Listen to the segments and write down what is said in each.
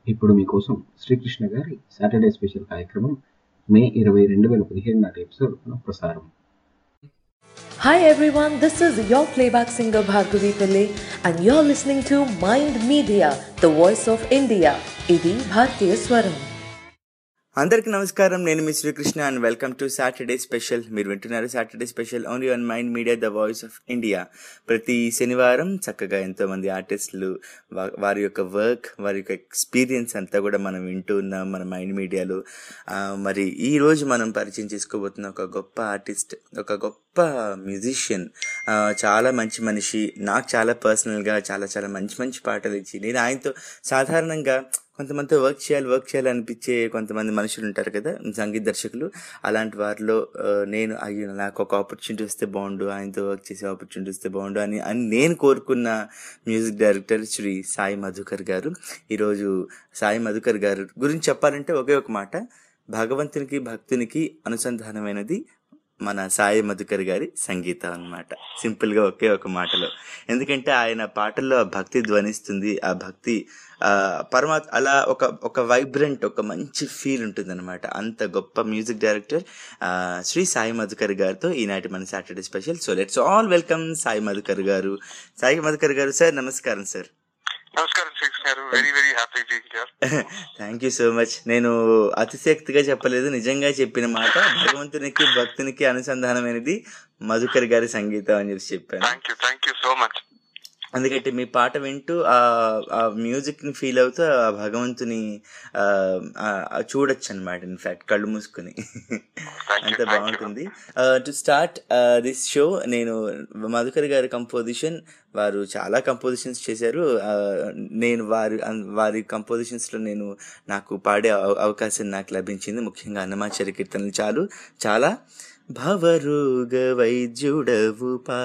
ఇప్పుడు మీకోసం శ్రీకృష్ణ గారి సాటర్డే స్పెషల్ కార్యక్రమం మే ఇరవై రెండు వేల పదిహేడు నాటి ఎపిసోడ్ ప్రసారం Hi everyone, this is your playback singer Bhargavi Pillai and you're listening to Mind Media, the voice of India. Idi Bhartiya Swaram. అందరికి నమస్కారం నేను మీ Srikrishna and welcome to Saturday special మీరు వింటున్నారు Saturday special only on Mind Media the voice of India ప్రతి శనివారం చక్కగా ఎంతో మంది ఆర్టిస్టులు వా- వారి యొక్క వర్క్ వారి యొక్క ఎక్స్పీరియన్స్ అంతా కూడా మనం వింటూ ఉన్నాం మన మైండ్ మీడియాలో ఆ, మరి ఈ రోజు మనం పరిచయం చేసుకోబోతున్న ఒక గొప్ప ఆర్టిస్ట్ ఒక గొప్ప మ్యూజిషియన్ చాలా మంచి మనిషి నాకు చాలా పర్సనల్గా చాలా చాలా మంచి మంచి పాటలు ఇచ్చి నేను ఆయనతో సాధారణంగా కొంతమందితో వర్క్ చేయాలి వర్క్ చేయాలి అనిపించే కొంతమంది మనుషులు ఉంటారు కదా సంగీత దర్శకులు అలాంటి వారిలో ఆ, నేను అయ్యో నాకు ఒక ఆపర్చునిటీ వస్తే బాగుండు ఆయనతో వర్క్ చేసే ఆపర్చునిటీ వస్తే బాగుండు అని అని నేను కోరుకున్న మ్యూజిక్ డైరెక్టర్ శ్రీ సాయి మధుకర్ గారు ఈరోజు సాయి మధుకర్ గారు గురించి చెప్పాలంటే ఒకే ఒక మాట భగవంతునికి భక్తునికి అనుసంధానమైనది మన సాయి మధుకర్ గారి సంగీతం అన్నమాట సింపుల్ గా ఒకే ఒక మాటలో ఎందుకంటే ఆయన పాటల్లో ఆ భక్తి ధ్వనిస్తుంది ఆ భక్తి ఆ పరమాత్ అలా ఒక ఒక వైబ్రెంట్ ఒక మంచి ఫీల్ ఉంటుంది అనమాట అంత గొప్ప మ్యూజిక్ డైరెక్టర్ ఆ, శ్రీ సాయి మధుకర్ గారితో ఈనాటి మన Saturday special so let's all welcome Sai Madhukar garu Sai Madhukar గారు సార్ నమస్కారం సార్ నమస్కారం Srikrishna garu very very happy being here thank you so much నేను అతిశక్తిగా చెప్పలేదు నిజంగా చెప్పిన మాట భగవంతునికి భక్తునికి అనుసంధానమైనది మధుకర్ గారి సంగీతం అని చెప్పి చెప్పాను thank you thank you so much ఎందుకంటే మీ పాట వింటూ ఆ ఆ మ్యూజిక్ ని ఫీల్ అవుతూ ఆ భగవంతుని ఆ, ఆ, ఆ చూడొచ్చు అనమాట ఇన్ఫాక్ట్ కళ్ళు మూసుకుని Thank you, అంత thank you. బాగుంటుంది టు స్టార్ట్ దిస్ షో నేను మధుకర్ గారి కంపోజిషన్ వారు చాలా కంపోజిషన్స్ చేశారు ఆ, నేను వారి అన్- వారి కంపోజిషన్స్ లో నేను నాకు పాడే అవ- అవకాశం నాకు లభించింది ముఖ్యంగా అన్నమాచార్య కీర్తనలు చాలు చాలా భవరోగ వైద్యుడవు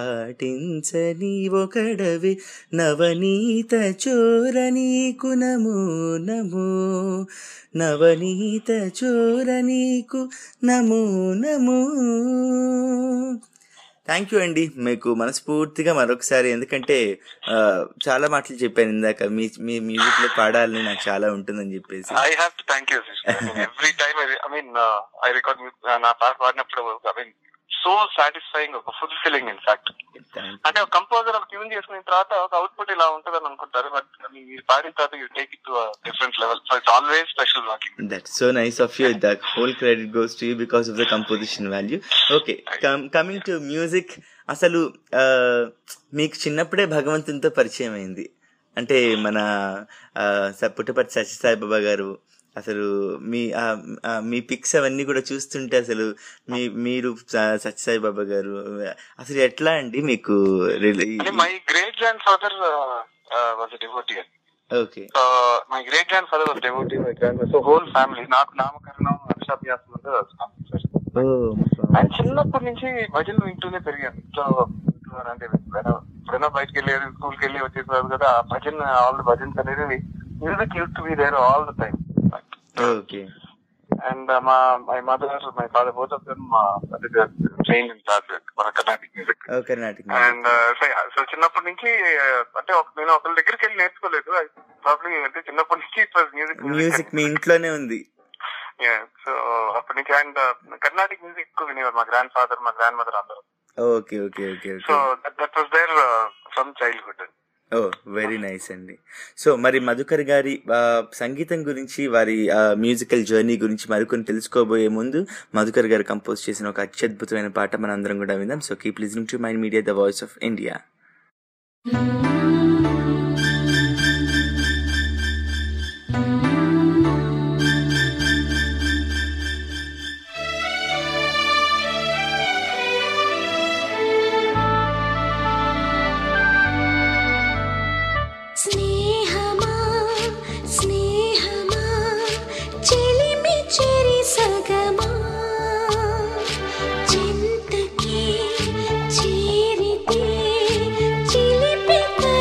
పాటించని ఒకడవి నవనీత చోర నీకు నమో నమో నవనీత చోర నీకు నమో నమో థ్యాంక్ యూ అండి మీకు మనస్ఫూర్తిగా మరొకసారి ఎందుకంటే ఆ, చాలా మాటలు చెప్పాను ఇందాక మీ మీ మ్యూజిక్ లో పాడాలని నాకు చాలా ఉంటుందని చెప్పేసి I have to thank you every time I mean I record నా పాట పాడినప్పుడు ఐ మీన్ సో సాటిస్ఫైయింగ్ ఒక full feeling in fact Thank అంటే ఒక కంపోజర్ ఒక ట్యూన్ చేసుకున్న తర్వాత ఒక అవుట్పుట్ ఇలా ఉంటుందని అనుకుంటారు బట్ మీరు పాడిన తర్వాత you take it to different level so it's always special walking That's so nice of you. The whole credit goes to you because of the composition value. Okay, com- coming to music, అసలు ఆ, మీకు చిన్నప్పుడే భగవంతునితో పరిచయం అయింది అంటే మన ఆ, స- పుట్టపర్తి సత్యసాయిబాబా గారు అసలు మీ ఆ, ఆ, మీ పిక్స్ అవన్నీ కూడా చూస్తుంటే అసలు మీ మీరు స- సత్యసాయిబాబా గారు అసలు ఎట్లా అండి మీకు అంటే my great grandfather was devotee okay so my great grandfather was devotee my grand so whole family నాకు నామకరణం అక్షాభ్యాసం అంతా ఆయన చిన్నప్పటి నుంచి భజనలు వింటూనే పెరిగాను సో అంటే ఎప్పుడైనా ఎప్పుడైనా బయటకు వెళ్ళి స్కూల్కి వెళ్ళి వచ్చేసారు కదా ఆ భజన ఆల్ భజన్స్ అనేది music used to be there all the time okay and మా my mother my father both of them train in classic మన Carnatic music Karnataka and so చిన్నప్పటి నుంచి uh, అంటే ఒక నేను ఒకరి దగ్గరికి వెళ్ళి నేర్చుకోలేదు ప్రాబ్లీ అంటే చిన్నప్పటి నుంచి ఇట్ వాజ్ మ్యూజిక్ మ్యూజిక్ మీ ఇంట్లోనే ఉంది సో అప్పటి నుంచి అండ్ కర్ణాటిక్ మ్యూజిక్ ఎక్కువ వినేవారు మా గ్రాండ్ ఫాదర్ మా గ్రాండ్ మదర్ అందరూ okay okay okay so okay that was there from childhood oh very nice అండి సో మరి మధుకర్ గారి ఆ, సంగీతం గురించి వారి మ్యూజికల్ జర్నీ గురించి మరికొన్ని తెలుసుకోబోయే ముందు మధుకర్ గారు కంపోజ్ చేసిన ఒక అత్యద్భుతమైన పాట మన అందరం కూడా విందాం so keep listening to Mind Media the voice of India స్నేహమా స్నేహమా చెలిమి చెరి సగమా చింతకి చేరితే చిలిపి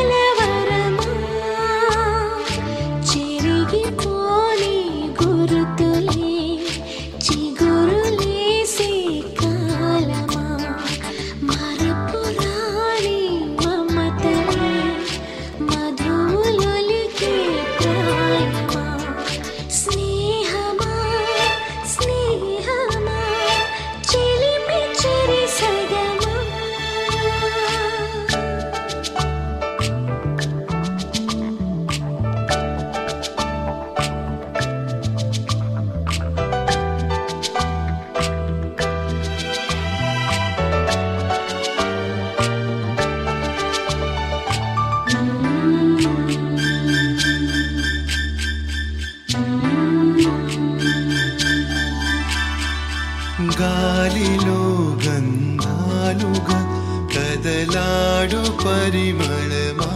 కదలాడు పరిమళమా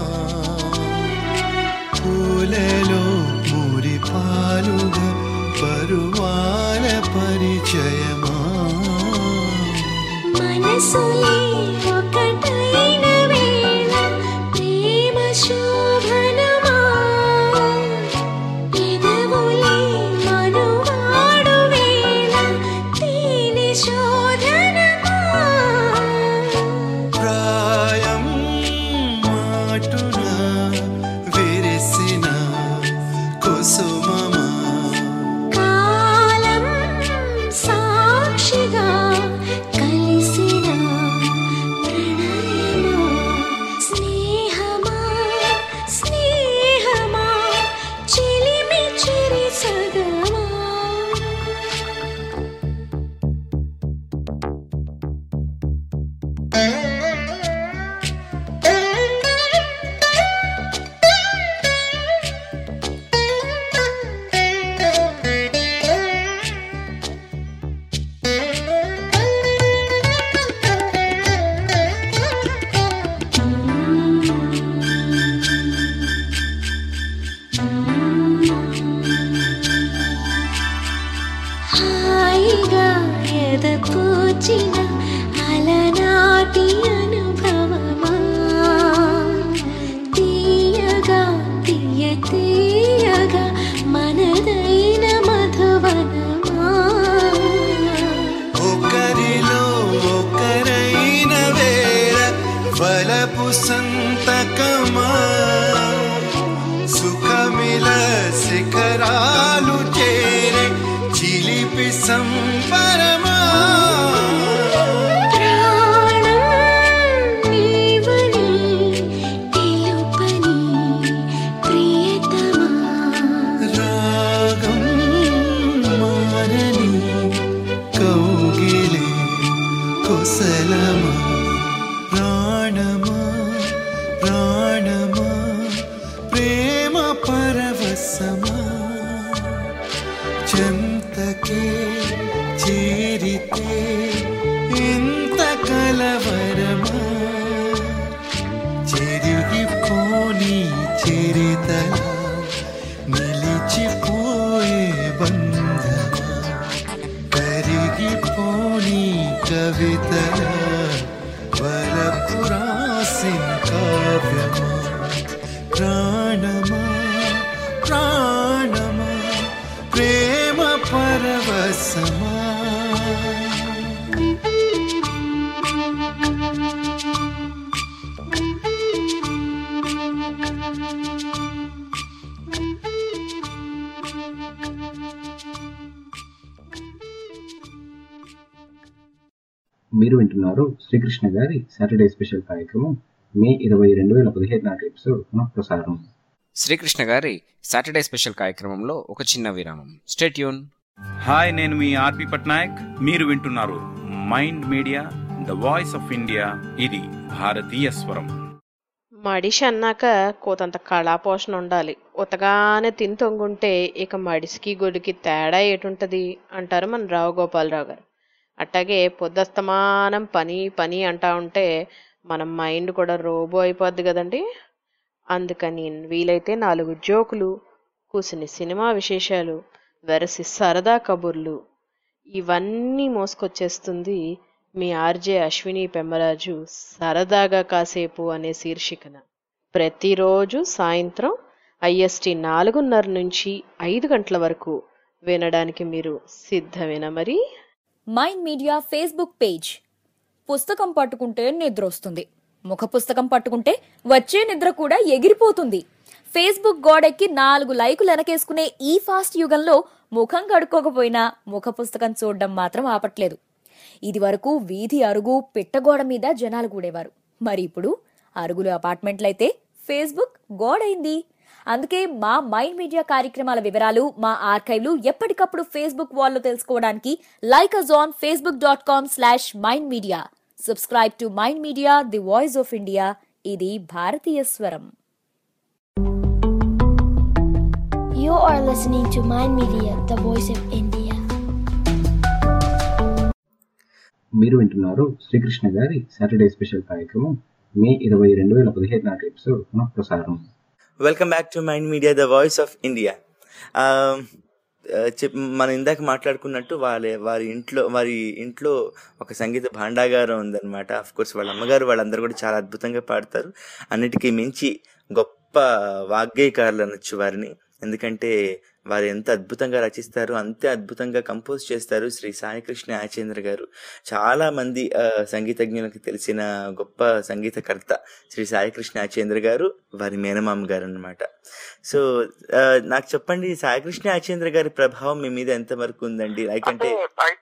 పూలలో మురిపాలుగా పరువాల పరిచయమా మనసులే ఒకటైన వేళ ప్రేమ శోభనమా పెదవులే మనువాడు వేళ తేనె శోధనమా ప్రాయం మాటున విరిసిన కుసుమమా కాలం సాక్షిగా కలిసిన ప్రణయమా స్నేహమా స్నేహమా చిలిమి చిరి సగమా హాయిగా ఎదపూచిన అలనాటి అనుభవమా తీయగా తీయ తీయగా మనదైన మధువనమా ఒకరిలో ఒకరైన వేళ వలపు సంతకమా సుఖమిల శిఖరాలు చేరే చిలిపి సంబరమా ప్రాణం నీవని తెలుపని ప్రియతమా రాగం మారని కౌగిలి కుశలమా ప్రాణమా ప్రాణమా ప్రేమ పరవశమా చెంతకే చేరితే ఇంత కలవరమా చెరిగిపోని చరితల నిలిచిపోయే బంధమా కరిగిపోని కవితల వరపురాసిన కావ్యమా ప్రాణమా ప్రాణమా ప్రేమ పరవశమా మీరు వింటున్నారు శ్రీకృష్ణ గారి సాటర్డే స్పెషల్ కార్యక్రమం మే ఇరవై రెండు వేల పదిహేడు నాటి ఎపిసోడ్ పునః ప్రసారం శ్రీకృష్ణ గారి సాటర్డే స్పెషల్ కార్యక్రమంలో ఒక చిన్న విరామం స్టేట్యూన్ హాయ్ నేను మీ ఆర్పి పట్నాయక్ మీరు వింటున్నారు Mind Media the voice of India ఇది భారతీయ స్వరం మడిషి అన్నాక కోతంత కళాపోషణ ఉండాలి ఉతగానే తిని తొంగుంటే ఇక మడిసికి గొడికి తేడా ఏటుంటది అంటారు మన రావు గోపాలరావు గారు అట్టాగే పొద్దస్తమానం పని పని అంటా ఉంటే మన మైండ్ కూడా రోబో అయిపోద్ది కదండి అందుకని వీలైతే నాలుగు జోకులు కూసిని సినిమా విశేషాలు వెరసి సరదా కబుర్లు ఇవన్నీ మోసుకొచ్చేస్తుంది మీ ఆర్జే అశ్విని పెమ్మరాజు సరదాగా కాసేపు అనే శీర్షికన ప్రతిరోజు సాయంత్రం ఐఎస్టి నాలుగున్నర నుంచి ఐదు గంటల వరకు వినడానికి మీరు సిద్ధమేనా మరి మైండ్ మీడియా ఫేస్బుక్ పేజ్ పుస్తకం పట్టుకుంటే నిద్ర వస్తుంది ముఖ పుస్తకం పట్టుకుంటే వచ్చే నిద్ర కూడా ఎగిరిపోతుంది ఫేస్బుక్ గోడెక్కి నాలుగు లైకులు వెనకేసుకునే ఈ ఫాస్ట్ యుగంలో ముఖం కడుక్కోకపోయినా ముఖ పుస్తకం చూడడం మాత్రం ఆపట్లేదు ఇది వరకు వీధి అరుగు పిట్టగోడ మీద జనాలు కూడేవారు మరి ఇప్పుడు అరుగులు అపార్ట్మెంట్లయితే ఫేస్బుక్ గోడైంది అందుకే మా మైండ్ మీడియా కార్యక్రమాల వివరాలు మా ఆర్కైవ్లు ఎప్పటికప్పుడు ఫేస్బుక్ వాల్లో తెలుసుకోవడానికి like us on Facebook dot com slash Mind Media subscribe to Mind Media the voice of India ఇది భారతీయ స్వరం You are listening to Mind Media, the voice of India. మీరు వింటున్నారు శ్రీకృష్ణ గారి సాటర్డే స్పెషల్ కార్యక్రమం మే ఇరవై రెండు వేల పదిహేడు నాటి ఎపిసోడ్ పునః ప్రసారం welcome back to Mind Media the voice of India చెప్ మనం ఇందాక మాట్లాడుకున్నట్టు వాళ్ళ వారి ఇంట్లో వారి ఇంట్లో ఒక సంగీత భాండాగారం ఉందన్నమాట అఫ్ కోర్స్ వాళ్ళ అమ్మగారు వాళ్ళందరూ కూడా చాలా అద్భుతంగా పాడతారు అన్నిటికీ మించి గొప్ప వాగ్గేయకారులు అనొచ్చు వారిని ఎందుకంటే వారు ఎంత అద్భుతంగా రచిస్తారు అంతే అద్భుతంగా కంపోజ్ చేస్తారు శ్రీ సాయికృష్ణ ఆచేంద్ర గారు చాలా మంది ఆ, సంగీతజ్ఞులకు తెలిసిన గొప్ప సంగీతకర్త శ్రీ సాయికృష్ణ ఆచేంద్ర గారు వారి మేనమామ గారు అనమాట సో ఆ, నాకు చెప్పండి సాయికృష్ణ ఆచేంద్ర గారి ప్రభావం మీ మీద ఎంత వరకు ఉందండి లైక్ అంటే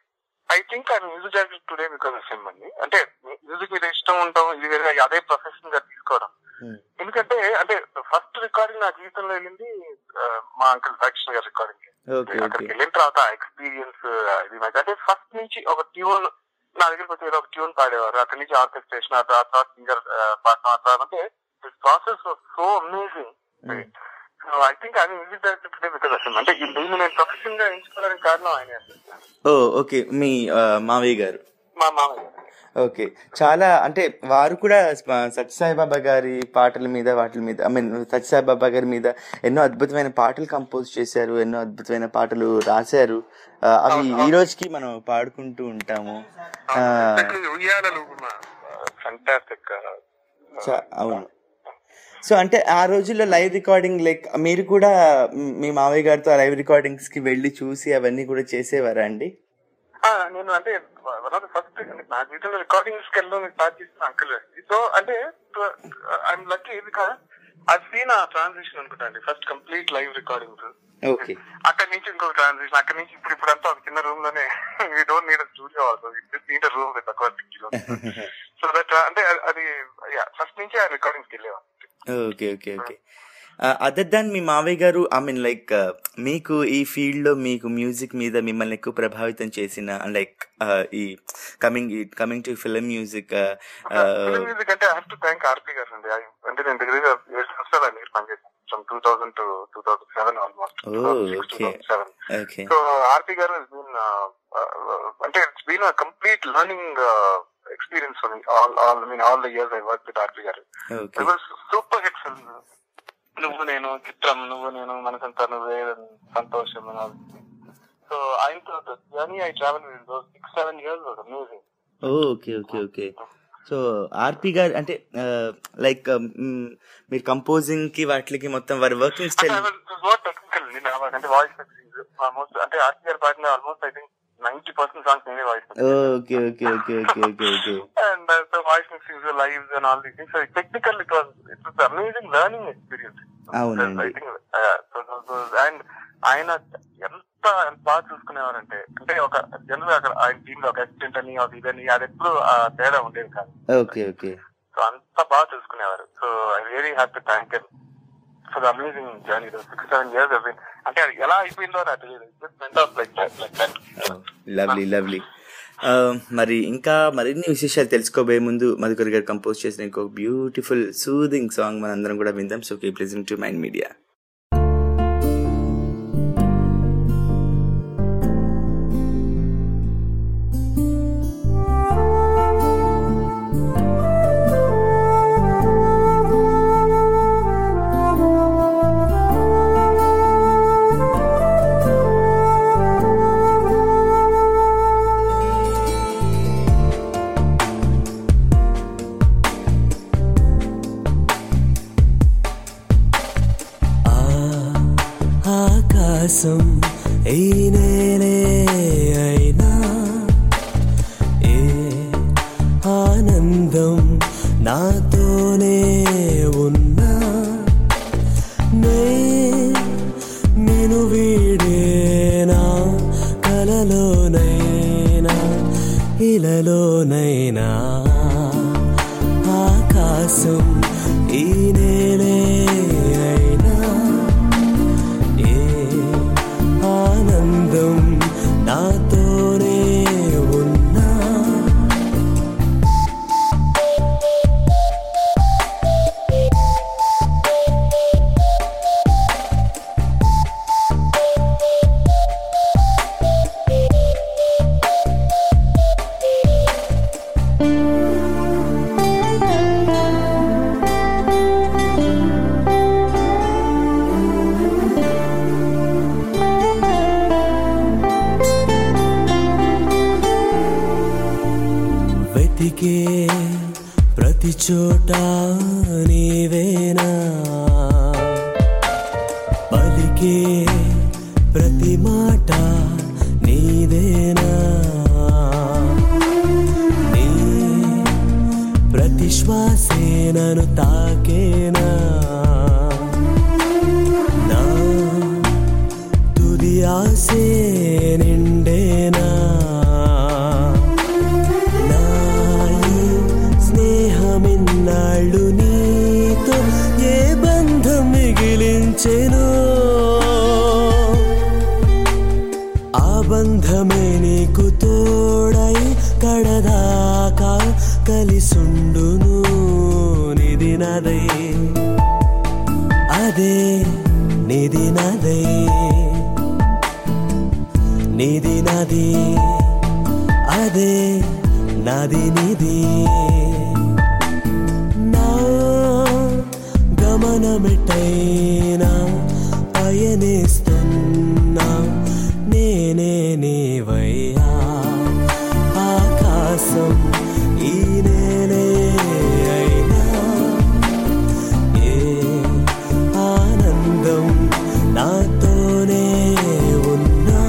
I think I music director today because of him అండి అంటే మ్యూజిక్ మీద ఇష్టం ఉండటం ఇది వేరే అదే ప్రొఫెషన్ గా తీసుకోవడం ఎందుకంటే అంటే ఫస్ట్ రికార్డింగ్ నా జీవితంలో వెళ్ళింది ఆ, మా అంకుల్ సాక్షి గారి రికార్డింగ్ ఓకే ఓకే అక్కడికి వెళ్ళిన తర్వాత ఎక్స్పీరియన్స్ ఇది నాకు అంటే ఫస్ట్ నుంచి ఒక ట్యూన్ నా దగ్గరికి వచ్చి ఏదో ఒక ట్యూన్ పాడేవారు అక్కడి నుంచి ఆర్కెస్ట్రేషన్ ఆ తర్వాత సింగర్ పాడటం ఆ తర్వాత అంటే this process so amazing so I think I music director today because of him అంటే ఈ దీన్ని నేను ప్రొఫెషన్ గా ఎంచుకోవడానికి కారణం ఆయన ఓ ఓకే మీ ఆ, మావయ్య గారు మా మామయ్య ఓకే చాలా అంటే వారు కూడా స్ప- సత్యసాయిబాబా గారి పాటల మీద వాటి మీద ఐ మీన్ సత్యసాయిబాబా గారి మీద ఎన్నో అద్భుతమైన పాటలు కంపోజ్ చేశారు ఎన్నో అద్భుతమైన పాటలు రాశారు ఆ, అవి ఈ రోజుకి మనం పాడుకుంటూ ఉంటాము ఆ, ఉయ్యాలలు ఫంటాస్టిక్ చ- అవును సో అంటే ఆ రోజుల్లో లైవ్ రికార్డింగ్ లైక్ మీరు కూడా మ్, మీ మావయ్య గారితో లైవ్ రికార్డింగ్స్ కి వెళ్ళి చూసి అవన్నీ కూడా చేసేవారా అండి నేను అంటే వన్ ఆఫ్ ద ఫస్ట్ నా జీవితంలో రికార్డింగ్స్ కి వెళ్ళడం స్టార్ట్ చేసిన అంకుల్ సో అంటే ఐఎమ్ లక్కీ బికాస్ అది సీన్ ఆ ట్రాన్సిషన్ అనుకుంటా అండి first complete live recordings okay అక్కడి నుంచి ఇంకొక ట్రాన్సిషన్ అక్కడి నుంచి ఇప్పుడు ఇప్పుడు అంతా ఒక చిన్న రూమ్ లోనే we don't need studio also need room with acoustic కిలో సో దట్ అంటే అది ఫస్ట్ నుంచి ఆ రికార్డింగ్స్ కి వెళ్ళేవాళ్ళు okay okay okay other than మీ మావయ్య గారు ఐ మీన్ లైక్ మీకు ఈ ఫీల్డ్ లో మీకు మ్యూజిక్ మీద మిమ్మల్ని ఎక్కువ ప్రభావితం చేసిన లైక్ ఈ coming coming to film music film music అంటే I have to thank RP garu అండి I- అంటే నేను దగ్గర ఏడు సంవత్సరాలు ఆయన దగ్గర పనిచేశాను from two thousand to two thousand seven almost ఓ okay seven okay so RP garu has been, uh, uh, అంటే it's been a complete learning experience for me all all mean all the years I work with RP garu okay super hit film నువ్వు నేను చిత్రం నువ్వు నేను మనసంతా నువ్వే సంతోషం సో ఆయనతో journey I travel six seven years amazing okay okay okay so RP garu అంటే లైక్ మీరు కంపోజింగ్ కి వాటికి మొత్తం వారి వర్కింగ్ స్టైల్ వాట్ టెక్నికల్ నేను అంటే వాయిస్ మిక్సింగ్ ఆల్మోస్ట్ అంటే ఆర్పి గారు పాడిన almost I think ninety percent songs నేనే voice okay okay okay okay okay okay and uh, so voice mixing, the lives and all these things. So technical, it was it was amazing learning experience. అవునండి I think, uh, so, so, so, and ఆయన ఎంత ఎంత బాగా చూసుకునేవారంటే అంటే ఒక general అక్కడ ఆయన team లో ఒక అసిస్టెంట్ అని ఒక ఇదని అది ఎప్పుడు ఆ తేడా ఉండేది కాదు ఓకే ఓకే సో అంత బాగా చూసుకునేవారు so I very happy thank you for the amazing journey six seven years అంటే అది ఎలా అయిపోయిందో నాకు తెలియదు like like that lovely lovely మరి ఇంకా మరిన్ని విశేషాలు తెలుసుకోబోయే ముందు మధుకర్ గారు కంపోజ్ చేసిన ఇంకొక బ్యూటిఫుల్ సూదింగ్ సాంగ్ మనందరం కూడా విందాం so keep listening to Mind Media ఆకాశం ఈ నేలే అయినా ఏ ఆనందం నాతోనే ఉన్నా నే నేను వీడేనా కలలోనైనా ఇలలోనైనా ఆకాశం ఈ నేలే అయినా ఏ ఆనందం నాతోనే ఉన్నా చోట నీవేనా పలికే ప్రతి మాట నీదేనా నీ ప్రతి శ్వాసే నన్ను తాకేనా నా తుది ఆసే నిండేనా నా ఈ స్నేహమిన్నాళ్ళు నీతో ఏ బంధం మిగిలించెను ఆ బంధమే నీకు తోడై కడదాకా కలిసుండును నిది నదే అదే నిది నదే నిది నది అదే నది నిది నా గమనమిటైనా పయనిస్తున్నా నేనే నీవయ్యా ఆకాశం ఈ నేనే అయినా ఏ ఆనందం నాతోనే ఉన్నా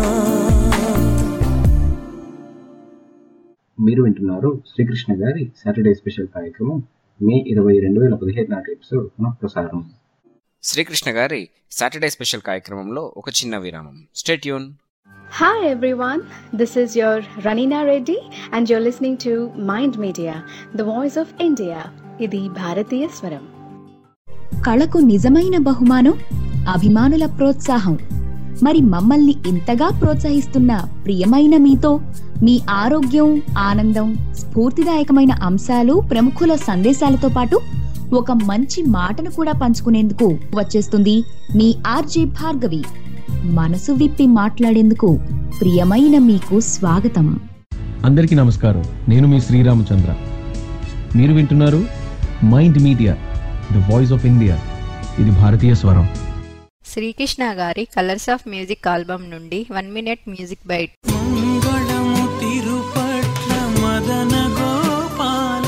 మీరు వింటున్నారు శ్రీకృష్ణ గారి సాటర్డే స్పెషల్ కార్యక్రమం మే ఇరవై రెండు వేల పదిహేడు నాటి ఎపిసోడ్ పునః ప్రసారం శ్రీకృష్ణ గారి సాటర్డే స్పెషల్ కార్యక్రమంలో ఒక చిన్న విరామం stay tuned Hi everyone, this is your Ranina Reddy and you're listening to Mind Media, the voice of India. ఇది భారతీయ స్వరం కళకు నిజమైన బహుమానం అభిమానుల ప్రోత్సాహం మరి మమ్మల్ని ఇంతగా ప్రోత్సహిస్తున్న ప్రియమైన మీతో మీ ఆరోగ్యం ఆనందం స్ఫూర్తిదాయకమైన అంశాలు ప్రముఖుల సందేశాలతో పాటు ఒక మంచి మాటను కూడా పంచుకునేందుకు వచ్చేస్తుంది మీ ఆర్జే భార్గవి మనసు విప్పి మాట్లాడేందుకు ప్రియమైన మీకు స్వాగతం అందరికీ నమస్కారం నేను మీ శ్రీరామచంద్ర మీరు వింటున్నారు Mind Media the voice of India ఇది భారతీయ స్వరం శ్రీకృష్ణ గారి కలర్స్ ఆఫ్ మ్యూజిక్ ఆల్బమ్ నుండి వన్ మినిట్ మ్యూజిక్ బైట్ మంగళము తిరుపట్ల మదన గోపాల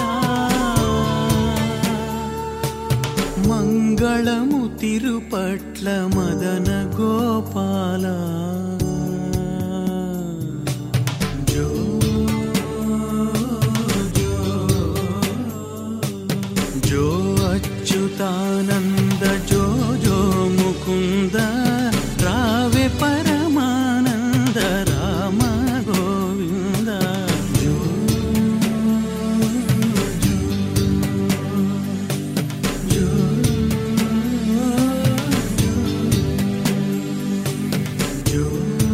మంగళము తిరుపట్ల మదన గోపాల జో జో అచ్యుతానంద జో జో ముకుంద రావే పరమానంద రామ గోవింద జో జో జో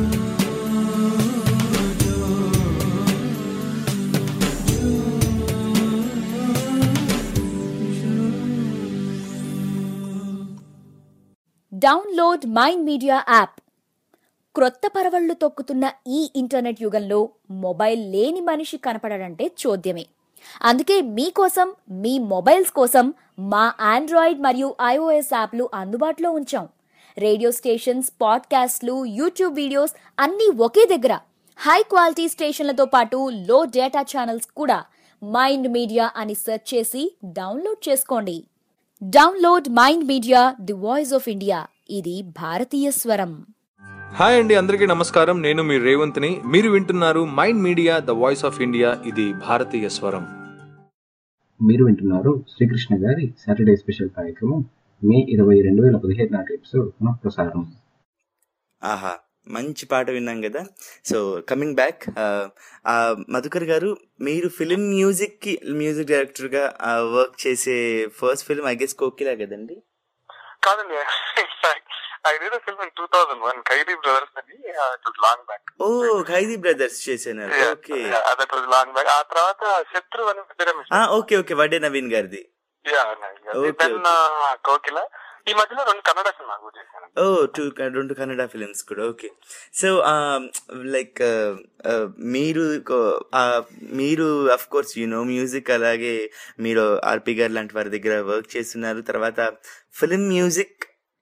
డౌన్లోడ్ మైండ్ మీడియా యాప్ క్రొత్త పరవళ్లు తొక్కుతున్న ఈ ఇంటర్నెట్ యుగంలో మొబైల్ లేని మనిషి కనపడడంటే చోద్యమే అందుకే మీకోసం మీ మొబైల్స్ కోసం మా ఆండ్రాయిడ్ మరియు ఐఓఎస్ యాప్లు అందుబాటులో ఉంచాం రేడియో స్టేషన్స్ పాడ్కాస్ట్లు యూట్యూబ్ వీడియోస్ అన్నీ ఒకే దగ్గర హై క్వాలిటీ స్టేషన్లతో పాటు లో డేటా ఛానల్స్ కూడా మైండ్ మీడియా అని సెర్చ్ చేసి డౌన్లోడ్ చేసుకోండి download Mind Media the voice of India ఇది భారతీయ స్వరం హాయ్ అండి అందరికీ నమస్కారం నేను మీ రేవంత్ని మీరు వింటున్నారు Mind Media the voice of India ఇది భారతీయ స్వరం మీరు వింటున్నారు శ్రీకృష్ణ గారి సాటర్డే స్పెషల్ కార్యక్రమం మే ఇరవై రెండు వేల పదిహేడు నాటి ఎపిసోడ్ పునః ప్రసారం ఆహా మంచి పాట విన్నాం కదా so coming back Madhukar garu మీరు ఫిలిం మ్యూజిక్ కి మ్యూజిక్ డైరెక్టర్ గా వర్క్ చేసే first film I guess Kokila కదండి కాదండి I did film in two thousand one Khaidi brothers అని లాంగ్ బ్యాక్ ఓ ఖైదీ బ్రదర్స్ చేశాను okay that was long back ఆ తర్వాత శత్రు అని ఫిలిం ఓకే ఓకే వడే నవీన్ గారిది Okay, దెన్ కోకిల ఈ మధ్యలో రెండు కన్నడ సినిమాలు కూడా చేశాను ఓ టూ రెండు కన్నడ ఫిలిమ్స్ కూడా ఓకే సో లైక్ మీరు కో- ఆ, మీరు of course you know music అలాగే మీరు ఆర్పి గారు లాంటి వారి దగ్గర వర్క్ చేస్తున్నారు తర్వాత film music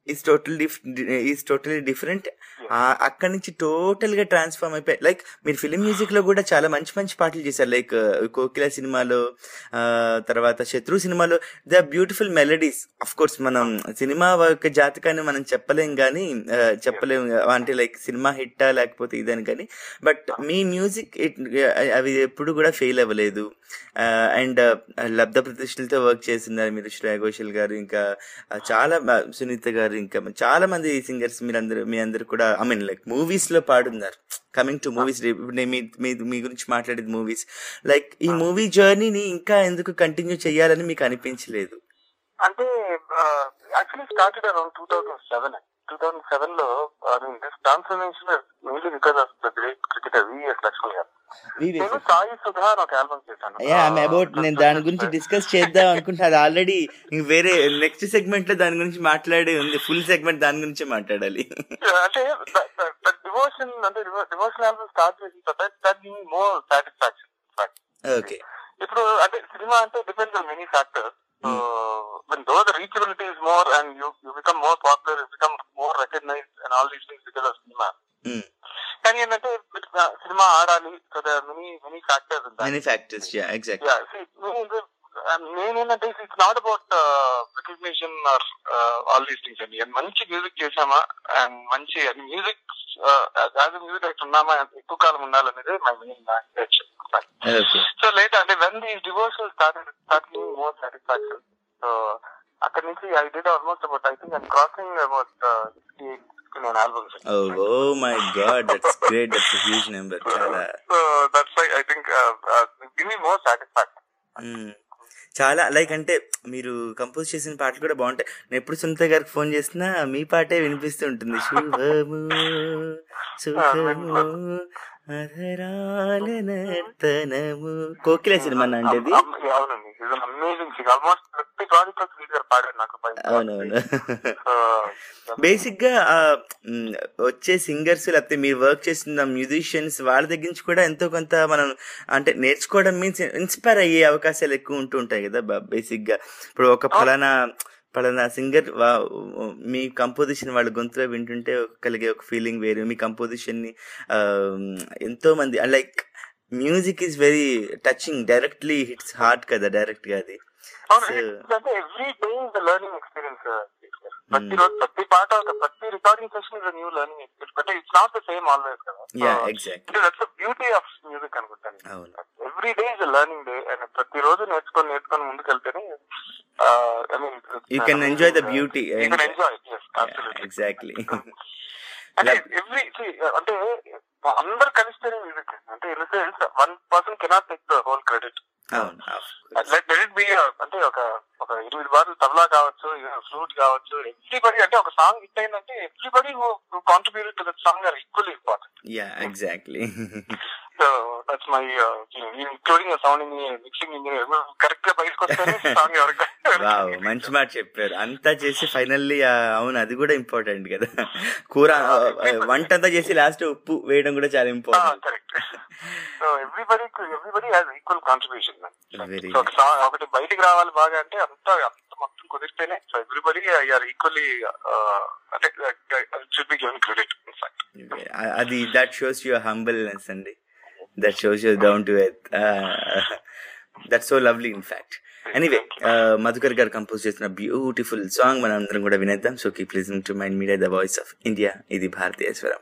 is total is totally different అక్కడి నుంచి టోటల్ గా ట్రాన్స్ఫార్మ్ అయిపోయి లైక్ మీరు ఫిలిం మ్యూజిక్ లో కూడా చాలా మంచి మంచి పాటలు చేశారు లైక్ కోకిల సినిమాలో ఆ, తర్వాత శత్రు సినిమాలో the beautiful melodies of course మనం సినిమా యొక్క జాతకాన్ని మనం చెప్పలేం కానీ ఆ, చెప్పలేం అంటే లైక్ సినిమా హిట్టా లేకపోతే ఇదని కానీ బట్ మీ మ్యూజిక్ అవి ఎప్పుడు కూడా ఫెయిల్ అవ్వలేదు అండ్ లబ్ధ ప్రతిష్టలతో వర్క్ చేస్తున్నారు మీరు శ్రేయా ఘోషల్ గారు ఇంకా ఆ, చాలా బా- సునీత గారు ఇంకా చాలా మంది సింగర్స్ మీరందరూ మీ అందరు కూడా ఐ మీన్ లైక్ మూవీస్ లో పాడున్నారు కమింగ్ టు మూవీస్ ఇప్పుడు నేను మీ మీ- మీ గురించి మాట్లాడేది మూవీస్ లైక్ ఈ మూవీ జర్నీని ఇంకా ఎందుకు కంటిన్యూ చేయాలని మీకు అనిపించలేదు అంటే actually started around two thousand seven two thousand seven లో this transformation mainly because of the great cricketer VS Laxman garu నేను సాయి సుధా అని ఒక ఆల్బమ్ చేశాను యా అబౌట్ నేను దాని గురించి డిస్కస్ చేద్దాం అనుకుంటే అది ఆల్రెడీ వేరే నెక్స్ట్ సెగ్మెంట్ లో దాని గురించి మాట్లాడే ఉంది ఫుల్ సెగ్మెంట్ దాని గురించే మాట్లాడాలి అంటే డివోషన్ అంటే డివోషన్ ఆల్బమ్ స్టార్ట్ చేసిన తర్వాత దట్ మోర్ సాటిస్ఫాక్షన్ ఓకే ఇప్పుడు అంటే సినిమా అంటే depends on many factors when though the reachability is more and you you become more popular you become more recognized and all these things because of cinema కానీ ఏంటంటే cinema ఆడాలి so there many many factors many factors ya exact నేనేంటంటే it's not about recognition or all these things అండి And మంచి music చేసామా and మంచి music as music director ఉన్నామా ఎక్కువ కాలం ఉండాలనేది my main okay so late అంటే when these devotion started starting more satisfaction so అక్కడ నుంచి I did almost about I think I'm crossing about sixty nine albums oh oh my god that's great that's huge number చాలా so that's why I think give me more satisfaction hmm. చాలా like అంటే మీరు compose చేసిన పాటలు కూడా బాగుంటాయి నేను ఎప్పుడు సునీత గారికి ఫోన్ చేసినా మీ పాటే వినిపిస్తూ ఉంటుంది శుభము సుఖము అధరాల నర్తనము కోకిల సినిమా అంటే ఇది అవునండి ఇది అమేజింగ్ సింగ్ ఆల్మోస్ట్ ప్రతి ప్రాజెక్ట్ లో శ్రీధర్ గారు పాడారు నాకు పై అవునవును బేసిక్ గా ఆ, మ్, వచ్చే సింగర్స్ లేకపోతే మీరు వర్క్ చేస్తున్న మ్యూజిషియన్స్ వాళ్ళ దగ్గర నుంచి కూడా ఎంతో కొంత మనం అంటే నేర్చుకోవడం మీన్స్ ఇన్స్పైర్ అయ్యే అవకాశాలు ఎక్కువ ఉంటూ ఉంటాయి కదా బేసిక్ గా ఇప్పుడు ఒక ఫలానా ఫలానా సింగర్ మీ కంపోజిషన్ వాళ్ళ గొంతులో వింటుంటే ఒక కలిగే ఒక ఫీలింగ్ వేరు మీ కంపోజిషన్ ని ఆ, ఎంతో మంది like music is very touching directly hits heart కదా డైరెక్ట్ గా అది అవును అంటే every day is the learning experience ప్రతి రోజు ప్రతి పాట ఒక ప్రతి recording session is new learning experience అంటే it's not the same always కదా ya exact that's beauty of music అనుకుంటాను అవును every day is learning day and ప్రతి రోజు నేర్చుకొని నేర్చుకొని ముందుకు వెళ్తేనే I mean you can enjoy the beauty you can enjoy exactly అంటే ఎవ్రీ అంటే అందరు కలిస్తేనే మ్యూజిక్ అంటే in sense one person cannot take the whole credit అవును లెట్ ఇట్ బి అంటే ఒక ఒక ఎనిమిది బార్లు తబలా కావచ్చు ఫ్లూట్ కావచ్చు ఎవ్రీబడి అంటే ఒక సాంగ్ హిట్ అయిందంటే everybody who contributed to that song are equally important ya exactly so that's my including sound engineer mixing engineer correct గా బయటకు వస్తేనే సాంగ్ ఎవరికి వావ్ మంచి మాట చెప్పారు అంతా చేసి ఫైనల్లీ అవును అది కూడా ఇంపార్టెంట్ కదా కూర ఆ, వంట అంతా చేసి లాస్ట్ ఉప్పు వేయడం కూడా చాలా important correct so everybody everybody has equal contribution very so ఒక song- ఒకటి బయటికి రావాలి బాగా అంటే అంతా అంత మొత్తం కుదిరితేనే సో ఎవ్రీబడి ఆర్ ఈక్వల్లీ అంటే షుడ్ బి గివెన్ క్రెడిట్ అది దట్ షోస్ యువర్ హంబల్నెస్ అండి that shows your down to earth that so lovely in fact anyway Madhukar garu compose చేసిన బ్యూటిఫుల్ సాంగ్ మనం అందరం కూడా వినేద్దాం so keep listening to Mind Media the voice of India ఇది భారతీయ స్వరం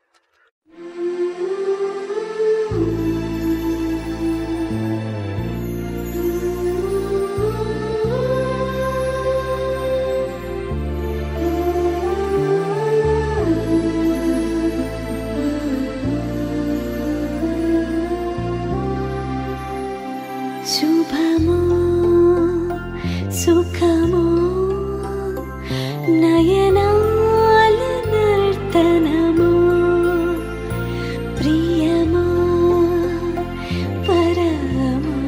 శుభమో సుఖమో నయనాల నర్తనమో ప్రియమో పరమో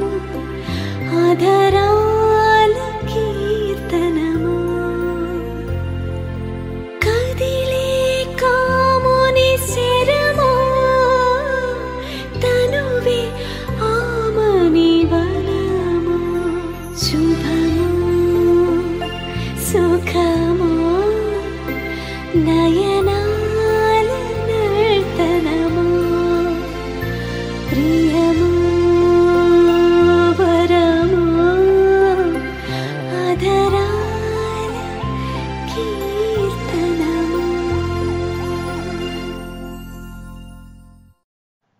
ఆధరాల కీర్తనమో కదిలే కాముని శరమో తనువే ఆమని వలమో శుభమో సుఖమో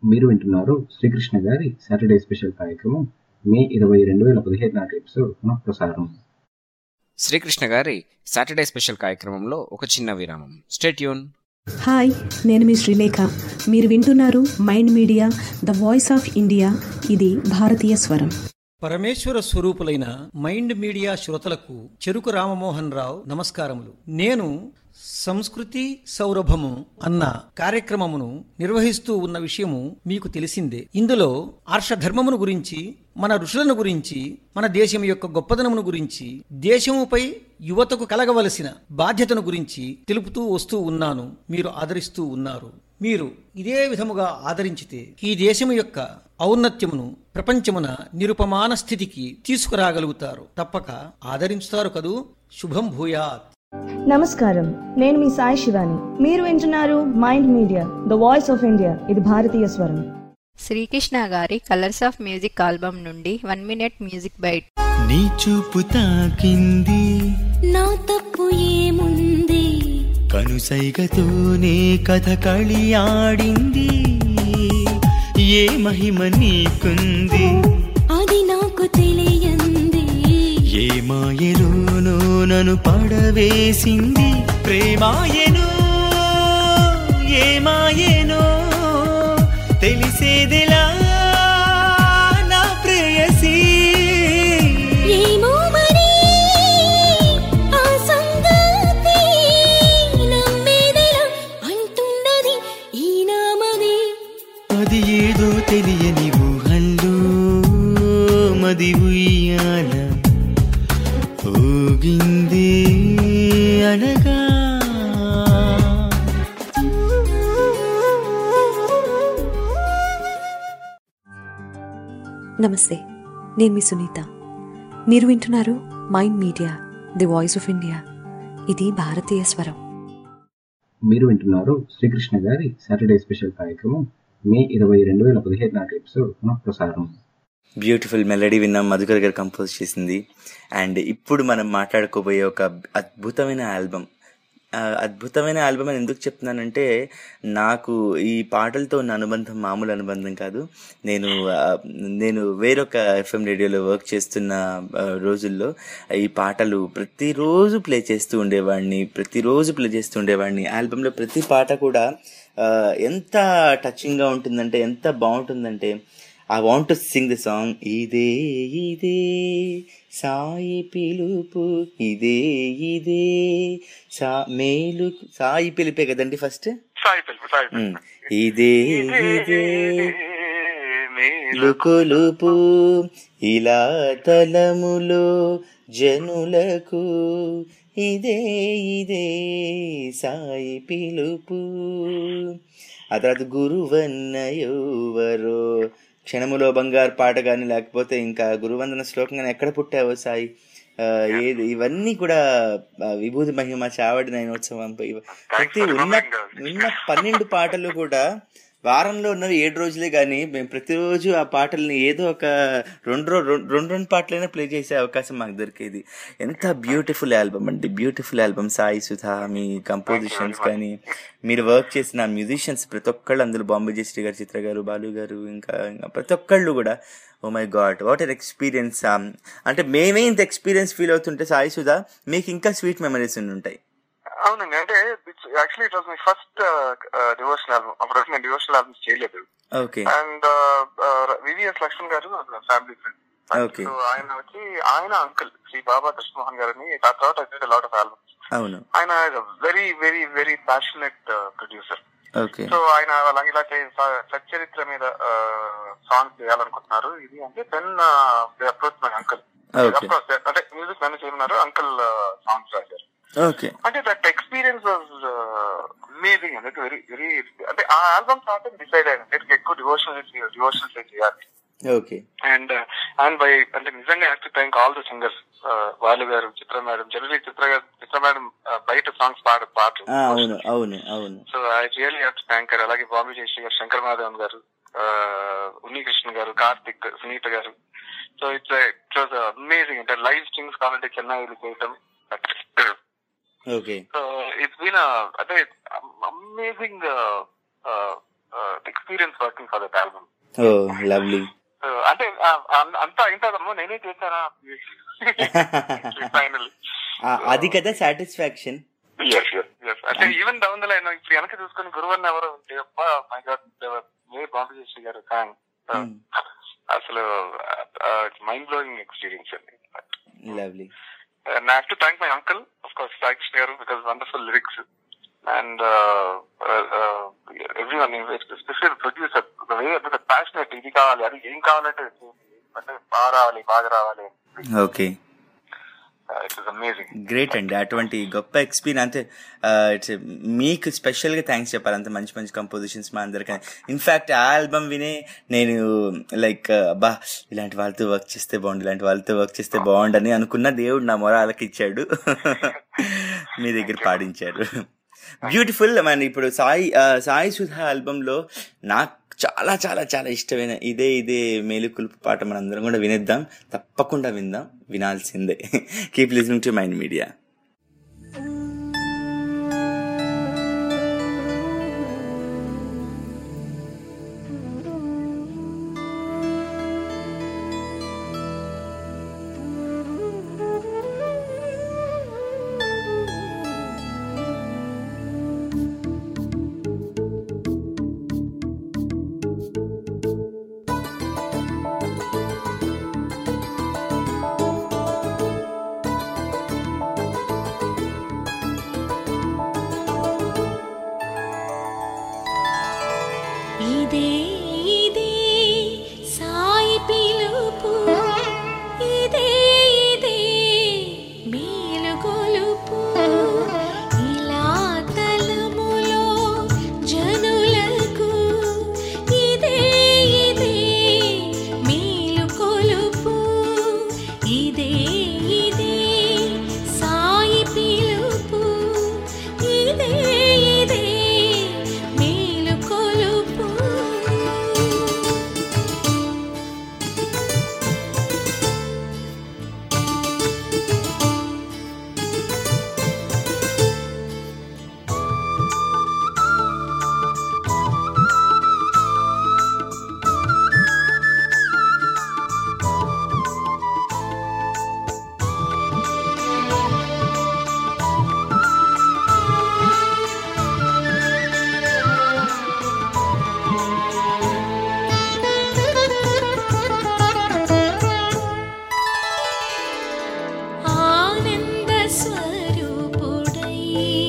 మీరు వింటున్నారు శ్రీకృష్ణ గారి సాటర్డే స్పెషల్ కార్యక్రమం మే ఇరవై రెండు వేల పదిహేడు నాటి ఎపిసోడ్ పునః ప్రసారం శ్రీకృష్ణ గారి సాటర్డే స్పెషల్ కార్యక్రమంలో ఒక చిన్న విరామం స్టేట్యూన్ హాయ్ నేను మీ శ్రీలేఖ మీరు వింటున్నారు Mind Media the voice of India ఇది భారతీయ స్వరం పరమేశ్వర స్వరూపులైన మైండ్ మీడియా శ్రోతలకు చెరుకు రామమోహన్ రావు నమస్కారములు నేను సంస్కృతి సౌరభము అన్న కార్యక్రమమును నిర్వహిస్తూ ఉన్న విషయము మీకు తెలిసిందే ఇందులో ఆర్షధర్మమును గురించి మన ఋషులను గురించి మన దేశం యొక్క గొప్పదనమును గురించి దేశముపై యువతకు కలగవలసిన బాధ్యతను గురించి తెలుపుతూ వస్తూ ఉన్నాను మీరు ఆదరిస్తూ ఉన్నారు మీరు ఇదే విధముగా ఆదరించితే ఈ దేశము యొక్క ఔన్నత్యమును ప్రపంచమున నిరుపమాన స్థితికి తీసుకురాగలుగుతారు తప్పక ఆదరించుతారు కదూ శుభం భూయాత్ నమస్కారం నేను మీ సాయి శివాని మీరు వింటున్నారు Mind Media the voice of India ఇది భారతీయ స్వరం శ్రీకృష్ణ గారి కలర్స్ ఆఫ్ మ్యూజిక్ ఆల్బమ్ నుండి వన్ మినిట్ మ్యూజిక్ బైట్ నీ చూపు తాకింది నా తప్పు ఏముంది కనుసైగతోనే కథకళి ఆడింది ఏ మహిమ నీకుంది అది నాకు తెలియంది ఏ మాయలోనో నన్ను పడవేసింది ప్రేమాయను ఏ మాయనో తెలిసేదిలా నా ప్రేయసీ ఏమో మరి ఆ సంగతి నమ్మేదెలా అంటున్నది ఈ నామది అది ఏదో తెలియని ఊహల్లో మది ఉయ్యాల ఊగింది అనగా నమస్తే నేను మీ సునీత మీరు వింటున్నారు Mind Media the voice of India ఇది భారతీయ స్వరం మీరు వింటున్నారు శ్రీకృష్ణ గారి సాటర్డే స్పెషల్ కార్యక్రమం మే ఇరవై రెండు వేల పదిహేడు నాటి ఎపిసోడ్ పునః ప్రసారం బ్యూటిఫుల్ మెలడీ విన్నాం మధుకర్ గారు కంపోజ్ చేసింది అండ్ ఇప్పుడు మనం మాట్లాడుకోబోయే ఒక అద్భుతమైన ఆల్బమ్ ఆ, అద్భుతమైన ఆల్బమ్ అని ఎందుకు చెప్తున్నానంటే నాకు ఈ పాటలతో ఉన్న అనుబంధం మామూలు అనుబంధం కాదు నేను ఆ, నేను వేరొక ఎఫ్ఎం రేడియోలో వర్క్ చేస్తున్న ఆ, రోజుల్లో ఈ పాటలు ప్రతిరోజు ప్లే చేస్తూ ఉండేవాడిని ప్రతిరోజు ప్లే చేస్తూ ఉండేవాడిని ఆల్బంలో ప్రతి పాట కూడా ఆ, ఎంత టచింగ్గా ఉంటుందంటే ఎంత బాగుంటుందంటే I want to sing the song ఇదే ఇదే సాయి పిలుపు ఇదే ఇదే సా మేలు సాయి పిలిపే కదండి ఫస్ట్ సాయి పిలుపు సాయి పిలుపు. ఇదే ఇదే లుకులుపు ఇలా తలములో జనులకు ఇదే ఇదే సాయి పిలుపు ఆ తర్వాత గురువన్న ఎవరో క్షణములో బంగారు పాట కానీ లేకపోతే ఇంకా గురువందన శ్లోకం కానీ ఎక్కడ పుట్టావో సాయి ఆ, ఏది ఇవన్నీ కూడా ఆ, విభూతి మహిమ చావడి నయనోత్సవం ఇవ- ప్రతి ఉన్న ఉన్న పన్నెండు పాటలు కూడా వారంలో ఉన్నవి ఏడు రోజులే కానీ మేము ప్రతిరోజు ఆ పాటల్ని ఏదో ఒక రెండు రో- రెండు రెండు రెండు పాటలైనా ప్లే చేసే అవకాశం మాకు దొరికేది ఎంత బ్యూటిఫుల్ ఆల్బమ్ అంటే బ్యూటిఫుల్ ఆల్బమ్ సాయి సుధా మీ కంపోజిషన్స్ కానీ మీరు వర్క్ చేసిన మ్యూజిషియన్స్ ప్రతి ఒక్కళ్ళు అందులో బాంబే జయశ్రీ గారు చిత్ర గారు బాలు గారు ఇంకా ఇంకా ప్రతి ఒక్కళ్ళు కూడా oh my god what er experience అంటే మేమే ఇంత ఎక్స్పీరియన్స్ ఫీల్ అవుతుంటే సాయి సుధా మీకు ఇంకా స్వీట్ మెమరీస్ ఉంటాయి అవునండి అంటే actually it was my first devotional album అప్పుడు వరకు నేను డివోషనల్ ఆల్బమ్స్ చేయలేదు okay and VVS Laxman garu family friend okay so ఆయన వచ్చి ఆయన అంకుల్ శ్రీ బాబా కృష్ణమోహన్ గారిని ఆ తర్వాత ఐ లాట్ ఆఫ్ ఆల్బమ్స్ అవును ఆయన very very very passionate producer okay so ఆయన వాళ్ళ ఇలా చే- స- సచ్చరిత్ర మీద సాంగ్ చేయాలనుకుంటున్నారు ఇది అంటే then approach my uncle Okay. అంటే మ్యూజిక్ నన్ను చేయమన్నారు అంకుల్ సాంగ్స్ రాశారు ఓకే అంటే దట్ ఎక్స్పీరియన్స్ వాజ్ అమేజింగ్ అంటే వెరీ వెరీ అంటే ఆ ఆల్బమ్ తర్వాత డిసైడ్ అయ్యాను అంటే ఎక్కువ డివోషనల్ డివోషనల్ చేయాలి ఓకే అండ్ అండ్ బై అంటే నిజంగా have to thank all the singers వాళ్ళు గారు చిత్ర మేడం జనరలీ చిత్ర గారు చిత్ర మేడం బయట సాంగ్స్ పాడ పాటలు ఆ, అవును అవును అవును so I really have to thank garu అలాగే బాంబే జయశ్రీ గారు శంకర్ మాధవన్ గారు ఉన్నికృష్ణ గారు Karthik Sunitha garu so it's it was amazing అంటే లైవ్ స్ట్రింగ్స్ కావాలంటే చెన్నై వెళ్ళి చేయటం ఓకే సో ఇట్స్ బీన్ అంటే amazing experience working for that album oh lovely అంటే ఆ, అం- అంతా అయింటాదమ్మో నేనే చేశానా ఫైనల్ అది కదా సాటిస్ఫాక్షన్ ఎస్ ఎస్ అంటే ఈవెన్ డౌన్ ద లైన్ ఇప్పుడు వెనక చూసుకుని గురువన్న ఎవరో ఉంటే అబ్బా my God May Bombay garu song అసలు మైండ్ బ్లోయింగ్ ఎక్స్పీరియన్స్ అండి lovely and I have to thank my uncle of course Saikrishna garu because wonderful lyrics and every one special producer way passionate ఇది కావాలి అది ఏం కావాలంటే అంటే బాగా రావాలి బాగా రావాలి okay it is amazing great అండి అటువంటి గొప్ప ఎక్స్పీరియన్స్ అంటే ఇట్స్ మీకు స్పెషల్గా థ్యాంక్స్ చెప్పాలి అంత మంచి మంచి కంపోజిషన్స్ మా అందరికీ ఇన్ఫ్యాక్ట్ ఆ ఆల్బమ్ వినే నేను లైక్ అబ్బా ఇలాంటి వాళ్ళతో వర్క్ చేస్తే బాగుండు ఇలాంటి వాళ్ళతో వర్క్ చేస్తే బాగుండని అనుకున్న దేవుడు నా మొర వాళ్ళకి ఇచ్చాడు మీ దగ్గర పాడించారు బ్యూటిఫుల్ మన ఇప్పుడు సాయి ఆ, సాయి సుధా ఆల్బంలో నాకు చాలా చాలా చాలా ఇష్టమైన ఇదే ఇదే మేలుకులుపు పాట మనందరం కూడా వినేద్దాం తప్పకుండా విందాం వినాల్సిందే keep listening to Mind Media ఇదే ఇదే సాయి పిలుపు ఇదే ఇదే మేలు గొలుపు ఇలా తలములో జనులకు ఇదే ఇదే మేలు కొలుపు ఇదే ఇదే సాయి పిలుపు ఇదే ఇదే మేలు కొలుపు ఆనంద స్వరూపుడై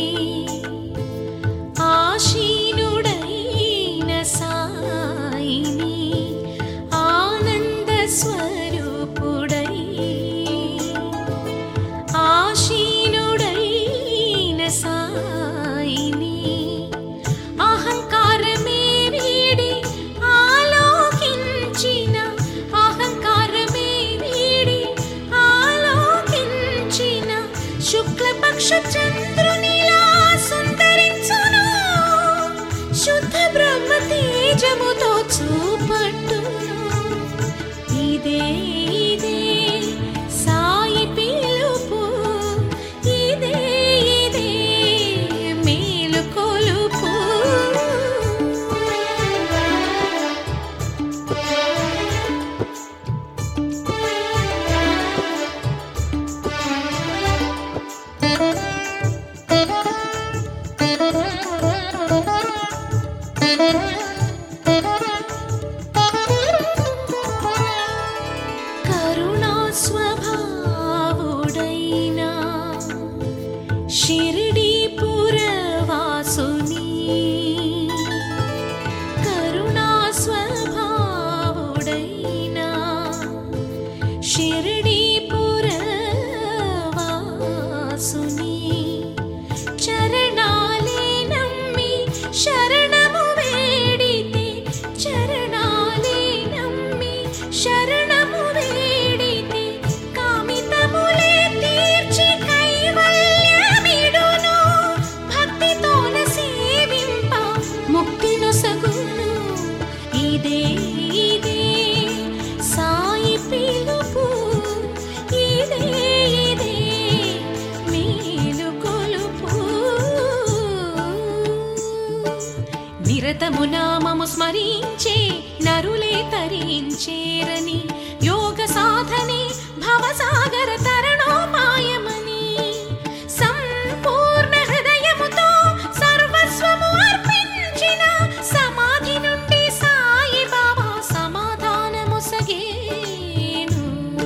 ఆశీనుడైన సాయిని ఆనంద స్వరూపుడై ఆశీనుడైన సాయిని అహంకారమే వీడి ఆలోకించిన అహంకారమే వీడి ఆలోకించిన శుక్లపక్ష చంద్రునిలా సుందరించును శుద్ధ బ్రహ్మ తేజముతో చూపట్టును ఇదే ఇదే సాయి పిలుపు ఇదే ఇదే మేలు కొలుపు కరుణా స్వభావుడైనా షిరిడి పురవాసుని కరుణా స్వభావుడైనా షిరిడి పురవాసుని చరణాలే నమ్మి శరణము వేడి నిరతము నామము స్మరించే నరులే తరించేరని యోగ సాధనే భవసాగర తరణోపాయమని సంపూర్ణ హృదయముతో సర్వస్వము అర్పించిన సమాధి నుండి సాయి బాబా సమాధానము సగేను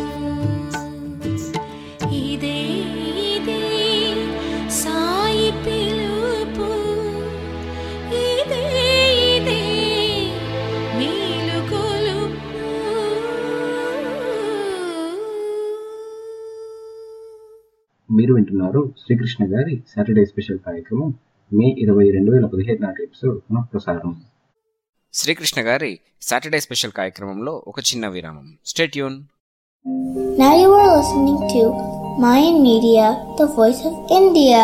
ఇదే ఇదే సాయి పిలుపు ఇదే ఇదే మేలుకొలుపు మీరు వింటున్నారు శ్రీకృష్ణ గారి సాటర్డే స్పెషల్ కార్యక్రమం మే ఇరవై రెండు వేల పదిహేడు నాటి ఎపిసోడ్ పునః ప్రసారం శ్రీకృష్ణ గారి సాటర్డే స్పెషల్ కార్యక్రమంలో ఒక చిన్న విరామం stay tuned Now you are listening to Mayan Media, the voice of India.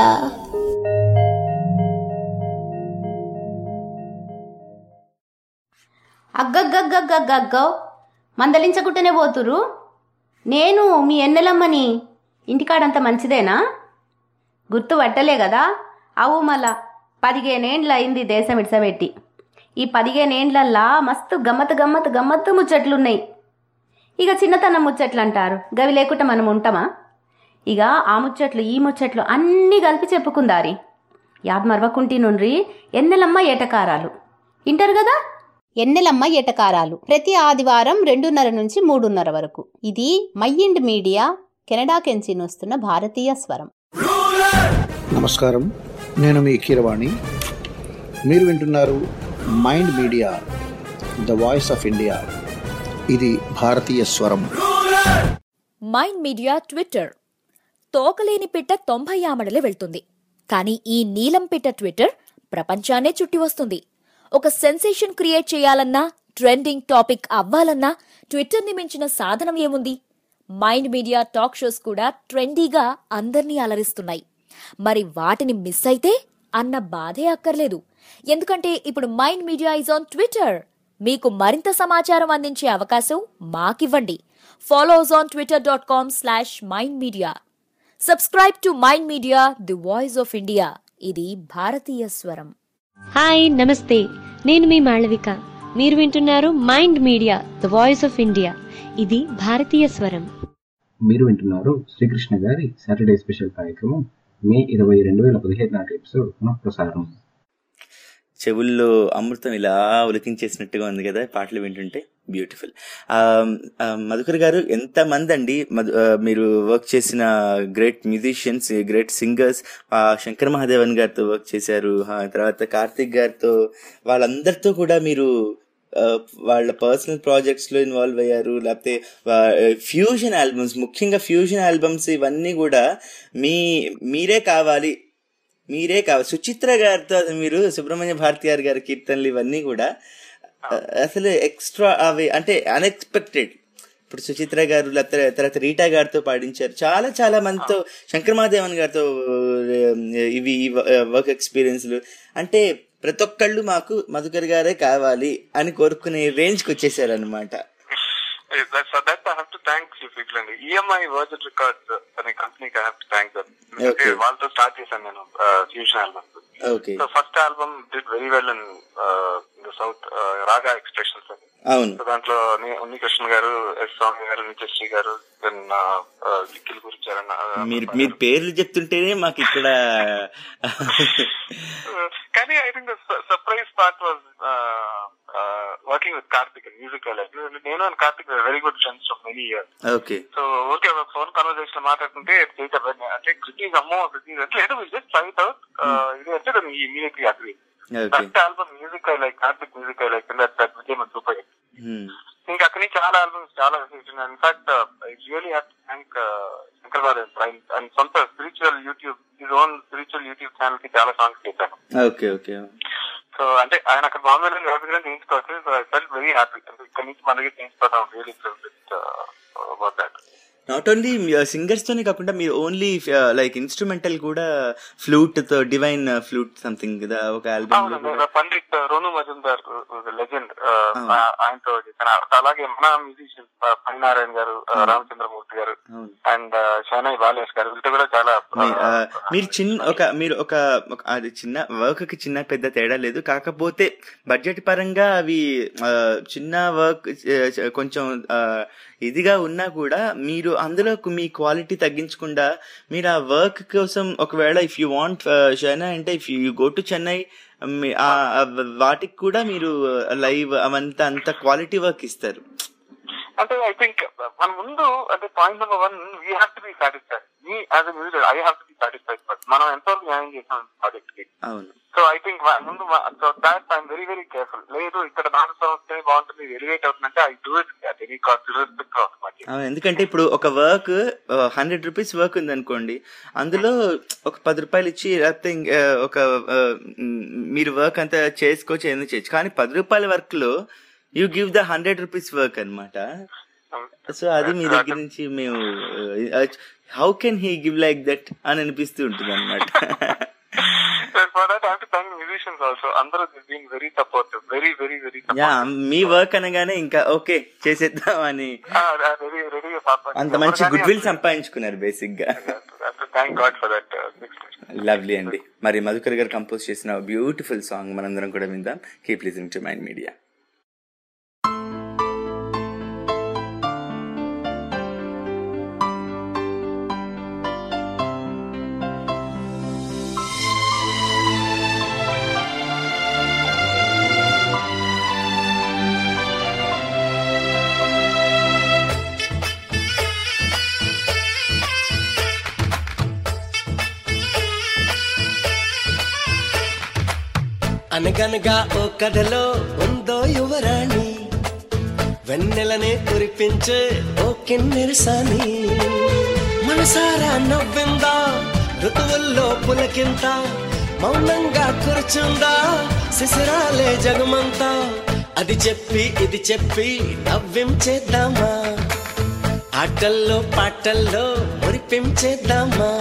అగ్గగ్గగ్గగ్గగ్గో మందలించకుంటేనే పోతురు నేను మీ ఎన్నెలమ్మని ఇంటికాడంత మంచిదేనా గుర్తు పట్టలే కదా అవు మళ్ళా పదిహేనేండ్ల అయింది దేశం ఇడ్సబెట్టి ఈ పదిహేనేండ్లల్లా మస్తు గమ్మత్ గమ్మత్ గమ్మత్తు ముచ్చట్లున్నాయి ఇక చిన్నతనం ముచ్చట్లు అంటారు గవి లేకుండా మనం ఉంటామా ఇక ఆ ముచ్చట్లు ఈ ముచ్చట్లు అన్నీ కలిపి చెప్పుకుందారి యాద్ మరవకుంటి నుండ్రి ఎన్నెలమ్మ ఏటకారాలు ఇంటారు కదా ఎన్నెలమ్మ ఎటకారాలు ప్రతి ఆదివారం రెండున్నర నుంచి మూడున్నర వరకు ఇది మైండ్ మీడియా కెనడా కెంచి వస్తున్న భారతీయ స్వరం నమస్కారం నేను మీ కీరవాణి మీరు వింటున్నారు Mind Media the voice of India ఇది భారతీయ స్వరం మైండ్ మీడియా ట్విట్టర్ తోకలేని పిట్ట తొంభై ఆమడలే వెళ్తుంది కానీ ఈ నీలం పిట్ట ట్విట్టర్ ప్రపంచాన్నే చుట్టి వస్తుంది ఒక సెన్సేషన్ క్రియేట్ చేయాలన్నా ట్రెండింగ్ టాపిక్ అవ్వాలన్నా ట్విట్టర్ని మించిన సాధనం ఏముంది మైండ్ మీడియా టాక్ షోస్ కూడా ట్రెండీగా అందర్నీ అలరిస్తున్నాయి మరి వాటిని మిస్ అయితే అన్న బాధే అక్కర్లేదు ఎందుకంటే ఇప్పుడు Mind Media is on Twitter మీకు మరింత సమాచారం అందించే అవకాశం మాకివ్వండి follows on Twitter dot com slash Mind Media subscribe to Mind Media the voice of India ఇది భారతీయ స్వరం హాయ్ నమస్తే నేను మీ మాళవిక మీరు వింటున్నారు Mind Media the voice of India ఇది భారతీయ స్వరం మీరు వింటున్నారు శ్రీకృష్ణ గారి సాటర్డే స్పెషల్ కార్యక్రమం మే ఇరవై రెండు వేల పదిహేడు నాటి ఎపిసోడ్ పునః ప్రసారం చెవుల్లో అమృతం ఇలా ఉలికించేసినట్టుగా ఉంది కదా పాటలు వింటుంటే బ్యూటిఫుల్ మధుకర్ గారు ఎంత మంది అండి మధు ఆ, మీరు వర్క్ చేసిన great musicians great singers Shankar Mahadevan గారితో వర్క్ చేశారు ఆ, తర్వాత కార్తిక్ గారితో వాళ్ళందరితో కూడా మీరు ఆ, వాళ్ళ పర్సనల్ ప్రాజెక్ట్స్ లో ఇన్వాల్వ్ అయ్యారు లేకపోతే ఫ్యూజన్ ఆల్బమ్స్ ముఖ్యంగా ఫ్యూజన్ ఆల్బమ్స్ ఇవన్నీ కూడా మీ మీరే కావాలి మీరే కావాలి సుచిత్ర గారితో అసలు మీరు సుబ్రహ్మణ్య భారతియార్ గారి కీర్తనలు ఇవన్నీ కూడా ఆ, అసలు ఎక్స్ట్రా అవి అంటే అన్ఎక్స్పెక్టెడ్ ఇప్పుడు సుచిత్ర గారు లేకపోతే తర్వాత రీటా గారితో పాడించారు చాలా చాలా మందితో శంకర్ మహాదేవన్ గారితో ఆ, ఇవి వర్క్ ఎక్స్పీరియన్స్లు అంటే ప్రతి ఒక్కళ్ళు మాకు మధుకర్ గారే కావాలి అని కోరుకునే రేంజ్కి వచ్చేసారు అనమాట for that I have to thank you people అండి ఈఎంఐ వర్జన్ రికార్డ్స్ అనే కంపెనీకి I have to thank them Okay. వాళ్ళతో స్టార్ట్ చేశాను నేను fusion albums okay so first album did very well in the South Raga expressions అని అవును so దాంట్లో ని- ఉన్నికృష్ణ గారు ఎస్ స్వామి గారు నిత్యశ్రీ గారు దెన్ దిక్కిల్ గురించి మీరు మీరు పేర్లు చెప్తుంటేనే మాకు ఇక్కడ కానీ I think surprise part was working with Karthik music నేను and Karthik very good friends of many years okay so okay phone conversation మాట్లాడుతుంటే చేత అంటే కృతి అమ్మో కృతి అంటే లేదు జస్ట్ ట్రై అవుట్ ఇది అంటే దాన్ని immediately agree okay first album music I like Karthik music I like that that became super ఇంకా అక్కడి నుంచి చాలా ఆల్బమ్స్ చాలా in fact I really have to thank Shankar Madhav and సొంత spiritual YouTube his own spiritual YouTube channel కి చాలా సాంగ్స్ చేశాను okay okay so అంటే ఆయన అక్కడ బాంబేలో హ్యాపీగా చేయించుకోవచ్చు so I felt very happy ఇక్కడ నుంచి మన దగ్గర చేయించుకోవడం really about that not only singers తోనే కాకుండా మీరు ఓన్లీ లైక్ ఇన్స్ట్రుమెంటల్ కూడా ఫ్లూట్ తో డివైన్ ఫ్లూట్ సంథింగ్ కదా ఒక ఆల్బమ్ లో అవును పండిత్ రోను మజుందార్ లెజెండ్ ఆయనతో చేశాను అలాగే మన మ్యూజిషియన్ పనినారాయణ గారు రామచంద్రమూర్తి గారు అండ్ అండ్ షానాయ్ బాలేష్ గారు వీళ్ళతో కూడా చాలా మీ- ఆ, మీరు చిన్న ఒక మీరు ఒక ఒక- అది చిన్న వర్క్ కి చిన్న పెద్ద తేడా లేదు కాకపోతే బడ్జెట్ పరంగా అవి ఆ, చిన్న వర్క్ కొంచెం ఆ, ఇదిగా ఉన్నా కూడా మీరు అందులో మీ క్వాలిటీ తగ్గించకుండా మీరు ఆ వర్క్ కోసం ఒకవేళ ఇఫ్ యూ వాంట్ చెన్నై అంటే if you go to Chennai మీ- ఆ ఆ వాటికి కూడా మీరు లైవ్ అవంతా అంత క్వాలిటీ వర్క్ ఇస్తారు అంటే ఐ థింక్ మన ముందు అంటే point number one we have to be satisfied me as a music I have to be satisfied but మనం ఎంతో న్యాయం చేసాం ప్రాజెక్ట్ కి అవును సో ఐ థింక్ ముందు so that I'm very very careful లేదు ఇక్కడ నాలుగు వస్తే బాగుంటుంది ఎలివేట్ అవుతుందంటే I do it at any cost respect of much అవును, ఎందుకంటే ఇప్పుడు ఒక వర్క్ హండ్రెడ్ రూపీస్ వర్క్ ఉంది అనుకోండి అందులో ఒక పది రూపాయలు ఇచ్చి లేకపోతే ఇంక, ఆ, ఒక ఆ, మ్, మీరు వర్క్ అంతా చేసుకోవచ్చు ఎందుకు చేయొచ్చు కానీ పది రూపాయల వర్క్ లో you give the hundred rupees work అన్నమాట సో అది మీ దగ్గర నుంచి మేము how can he give like that అని అనిపిస్తూ ఉంటుంది అనమాట for that I have to thank musicians also అందరూ been very supportive very very very yeah మీ వర్క్ అనగానే ఇంకా ఓకే చేసేద్దాం అని వెరీ రెడీ అంత మంచి గుడ్ విల్ సంపాదించుకున్నారు బేసిక్ గా thank God for that lovely అండి మరి మధుకర్ గారు కంపోజ్ చేసిన బ్యూటిఫుల్ సాంగ్ మనందరం కూడా విందాం keep listening to Mind Media అనగనగా ఓ కథలో ఉందో యువరాణి వెన్నెలనే కురిపించే ఓ కిన్నెరసాని మనసారా నవ్విందా ఋతువుల్లో పులకింత మౌనంగా కూర్చుందా శిశిరాలే జగమంతా అది చెప్పి ఇది చెప్పి నవ్వించేద్దామా ఆటల్లో పాటల్లో మురిపించేద్దామా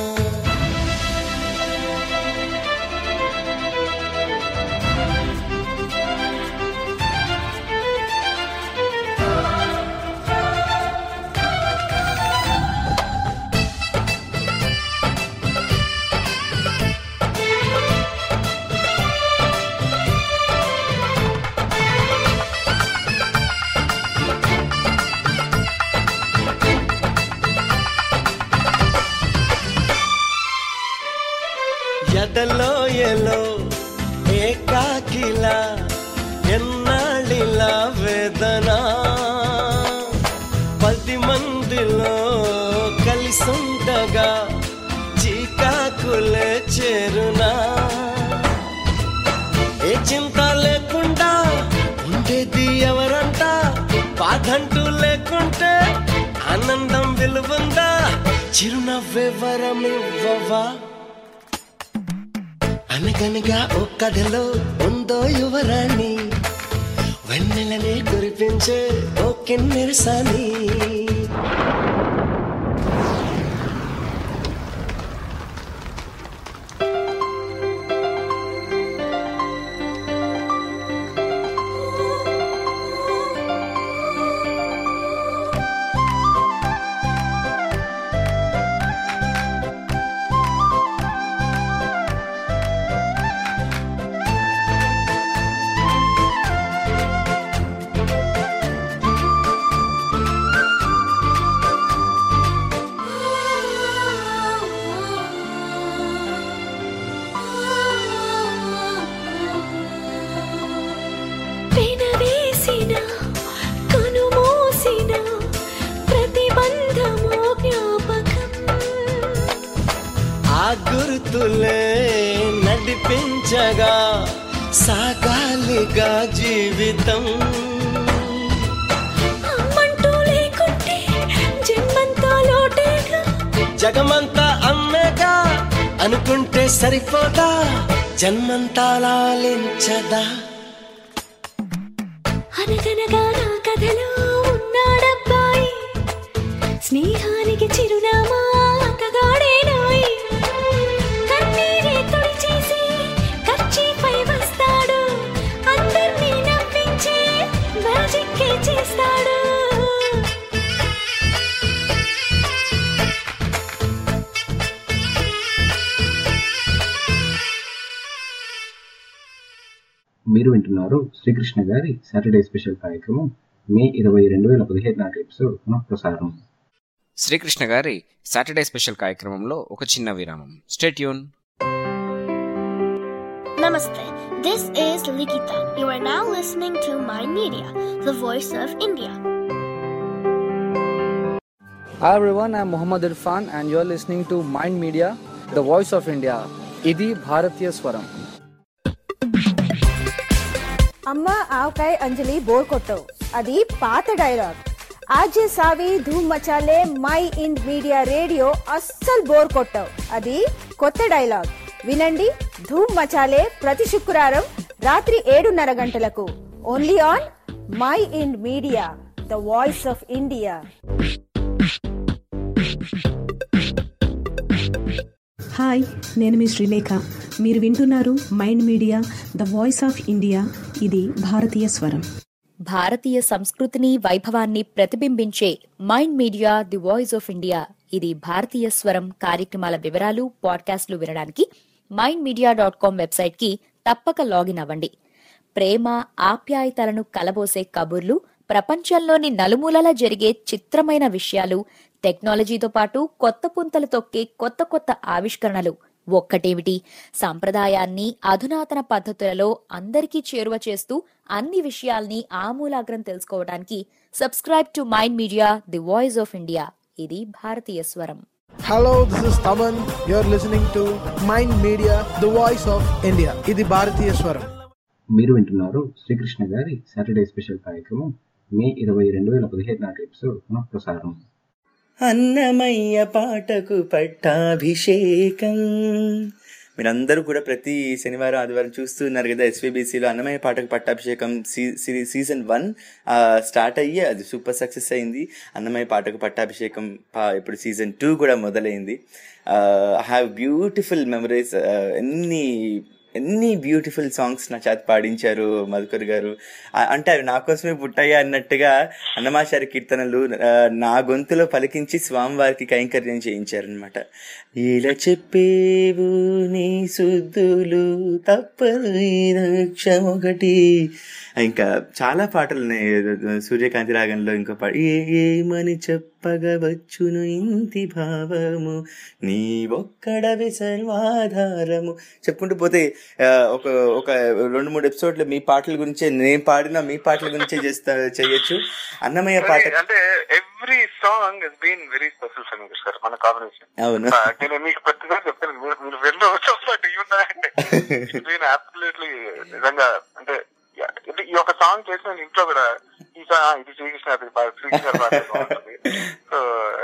ఎదలో ఎలో ఏకాకిలా ఎన్నాళ్ళిలా వేదన పది మందిలో కలిసుండగా చీకాకులే చేరునా ఏ చింత లేకుండా ఉండేది ఎవరంట బాధంటూ లేకుంటే ఆనందం విలువుందా చిరునవ్వే వరమివ్వవా అనగనగా ఓ కథలో ఉందో యువరాణి వెన్నెలనే కురిపించే ఓ కిన్నెరసాని పెనవేసిన కనుమూసిన ప్రతిబంధము జ్ఞాపకం ఆ గుర్తులే నడిపించగా సాగాలిగా జీవితం అమ్మంటూ లేకుంటే జన్మంతా లోటేగా జగమంతా అమ్మేగా అనుకుంటే సరిపోదా జన్మంతా లాలించదా అనగనగా నా కథలో ఉన్నాడబ్బాయి స్నేహానికి చిరునామా అతగాడేనాయి కన్నీరే తుడిచేసి కర్చీపై వస్తాడు అందర్నీ నవ్వించి మ్యాజిక్కే చేస్తాడు మీరు వింటున్నారు శ్రీకృష్ణ గారి సాటర్డే స్పెషల్ కార్యక్రమం మే ఇరవై రెండు వేల పదిహేడు నాటి ఎపిసోడ్ పునః ప్రసారం శ్రీకృష్ణ గారి సాటర్డే స్పెషల్ కార్యక్రమంలో ఒక చిన్న విరామం stay tuned Namaste. This is Likita. You are now listening to My Media, the voice of India. Hi everyone, I'm Muhammad Irfan and you're listening to Mind Media, the voice of India. ఇది భారతీయ స్వరం అమ్మ ఆవకాయ అంజలి bore కొట్టవు అది పాత dialogue ఆజే సావి ధూమ్ మచాలే మై ఇండ్ మీడియా రేడియో అస్సలు బోర్ కొట్టవు అది కొత్త డైలాగ్ వినండి ధూమ్ మచాలే ప్రతి శుక్రవారం రాత్రి ఏడున్నర గంటలకు only on My Ind Media the voice of India hi నేను మీ శ్రీలేఖ మీరు వింటున్నారు Mind Media the voice of India ఇది భారతీయ స్వరం భారతీయ సంస్కృతిని వైభవాన్ని ప్రతిబింబించే Mind Media the voice of India ఇది భారతీయ స్వరం కార్యక్రమాల వివరాలు పాడ్కాస్ట్లు వినడానికి Mind Media dot com website కి తప్పక లాగిన్ అవ్వండి ప్రేమ ఆప్యాయతలను కలబోసే కబుర్లు ప్రపంచంలోని నలుమూలలా జరిగే చిత్రమైన విషయాలు టెక్నాలజీతో పాటు కొత్త పుంతలు తొక్కే కొత్త కొత్త ఆవిష్కరణలు ఒక్కటేమిటి సాంప్రదాయాన్ని అధునాతన పద్ధతులలో అందరికీ చేరువ చేస్తూ అన్ని విషయాల్ని ఆమూలాగ్రం తెలుసుకోవడానికి subscribe to Mind Media the voice of India ఇది భారతీయ స్వరం Hello, this is Taman. You're listening to Mind Media, the voice of India. ఇది భారతీయ స్వరం మీరు వింటున్నారు శ్రీకృష్ణ గారి సాటర్డే స్పెషల్ కార్యక్రమం మే ఇరవై రెండు వేల పదిహేడు నాటి ఎపిసోడ్ పునః ప్రసారం అన్నమయ్య పాటకు పట్టాభిషేకం మీరందరూ కూడా ప్రతి శనివారం ఆదివారం చూస్తున్నారు కదా ఎస్వీబీసీలో అన్నమయ్య పాటకు పట్టాభిషేకం సీ సీజన్ వన్ స్టార్ట్ అయ్యి అది సూపర్ సక్సెస్ అయింది అన్నమయ్య పాటకు పట్టాభిషేకం పా- ఇప్పుడు సీజన్ టూ కూడా మొదలైంది ఐ హ్యావ్ బ్యూటిఫుల్ మెమరీస్ ఎన్ని ఎన్ని బ్యూటిఫుల్ సాంగ్స్ నా చేత పాడించారు మధుకర్ గారు ఆ- అంటే అవి నా కోసమే పుట్టాయి అన్నట్టుగా అన్నమాచారి కీర్తనలు ఆ, నా గొంతులో పలికించి స్వామివారికి కైంకర్యం చేయించారనమాట ఇలా చెప్పేవు నీ శుద్ధులు తప్పదు ఈ లక్ష్యం ఒకటి ఇంకా చాలా పాటలు ఉన్నాయి సూర్యకాంతి రాగంలో ఇంకో పాట ఏ ఏమని చెప్పగవచ్చును ఇంతి భావము నీ ఒక్కడవి సర్వాధారము చెప్పుకుంటూ పోతే ఆ, ఒక ఒక రెండు మూడు ఎపిసోడ్లు మీ పాటల గురించే నేను పాడిన మీ పాటల గురించే చేస్తా చేయొచ్చు అన్నమయ్య పాట అంటే every song is been very special for me sir మన కాంబినేషన్ అవును నేను మీకు ప్రతిసారి చెప్తాను మీరు మీరు వెళ్ళి వచ్చి అంటే ఇట్స్ బీన్ అబ్సల్యూట్లీ నిజంగా అంటే yeah, ఇది- ఈ ఒక సాంగ్ చేసిన ఇంట్లో కూడా ఈ song, ఇది శ్రీకృష్ణ అది బా- శ్రీకృష్ణ బాగుంటుంది సో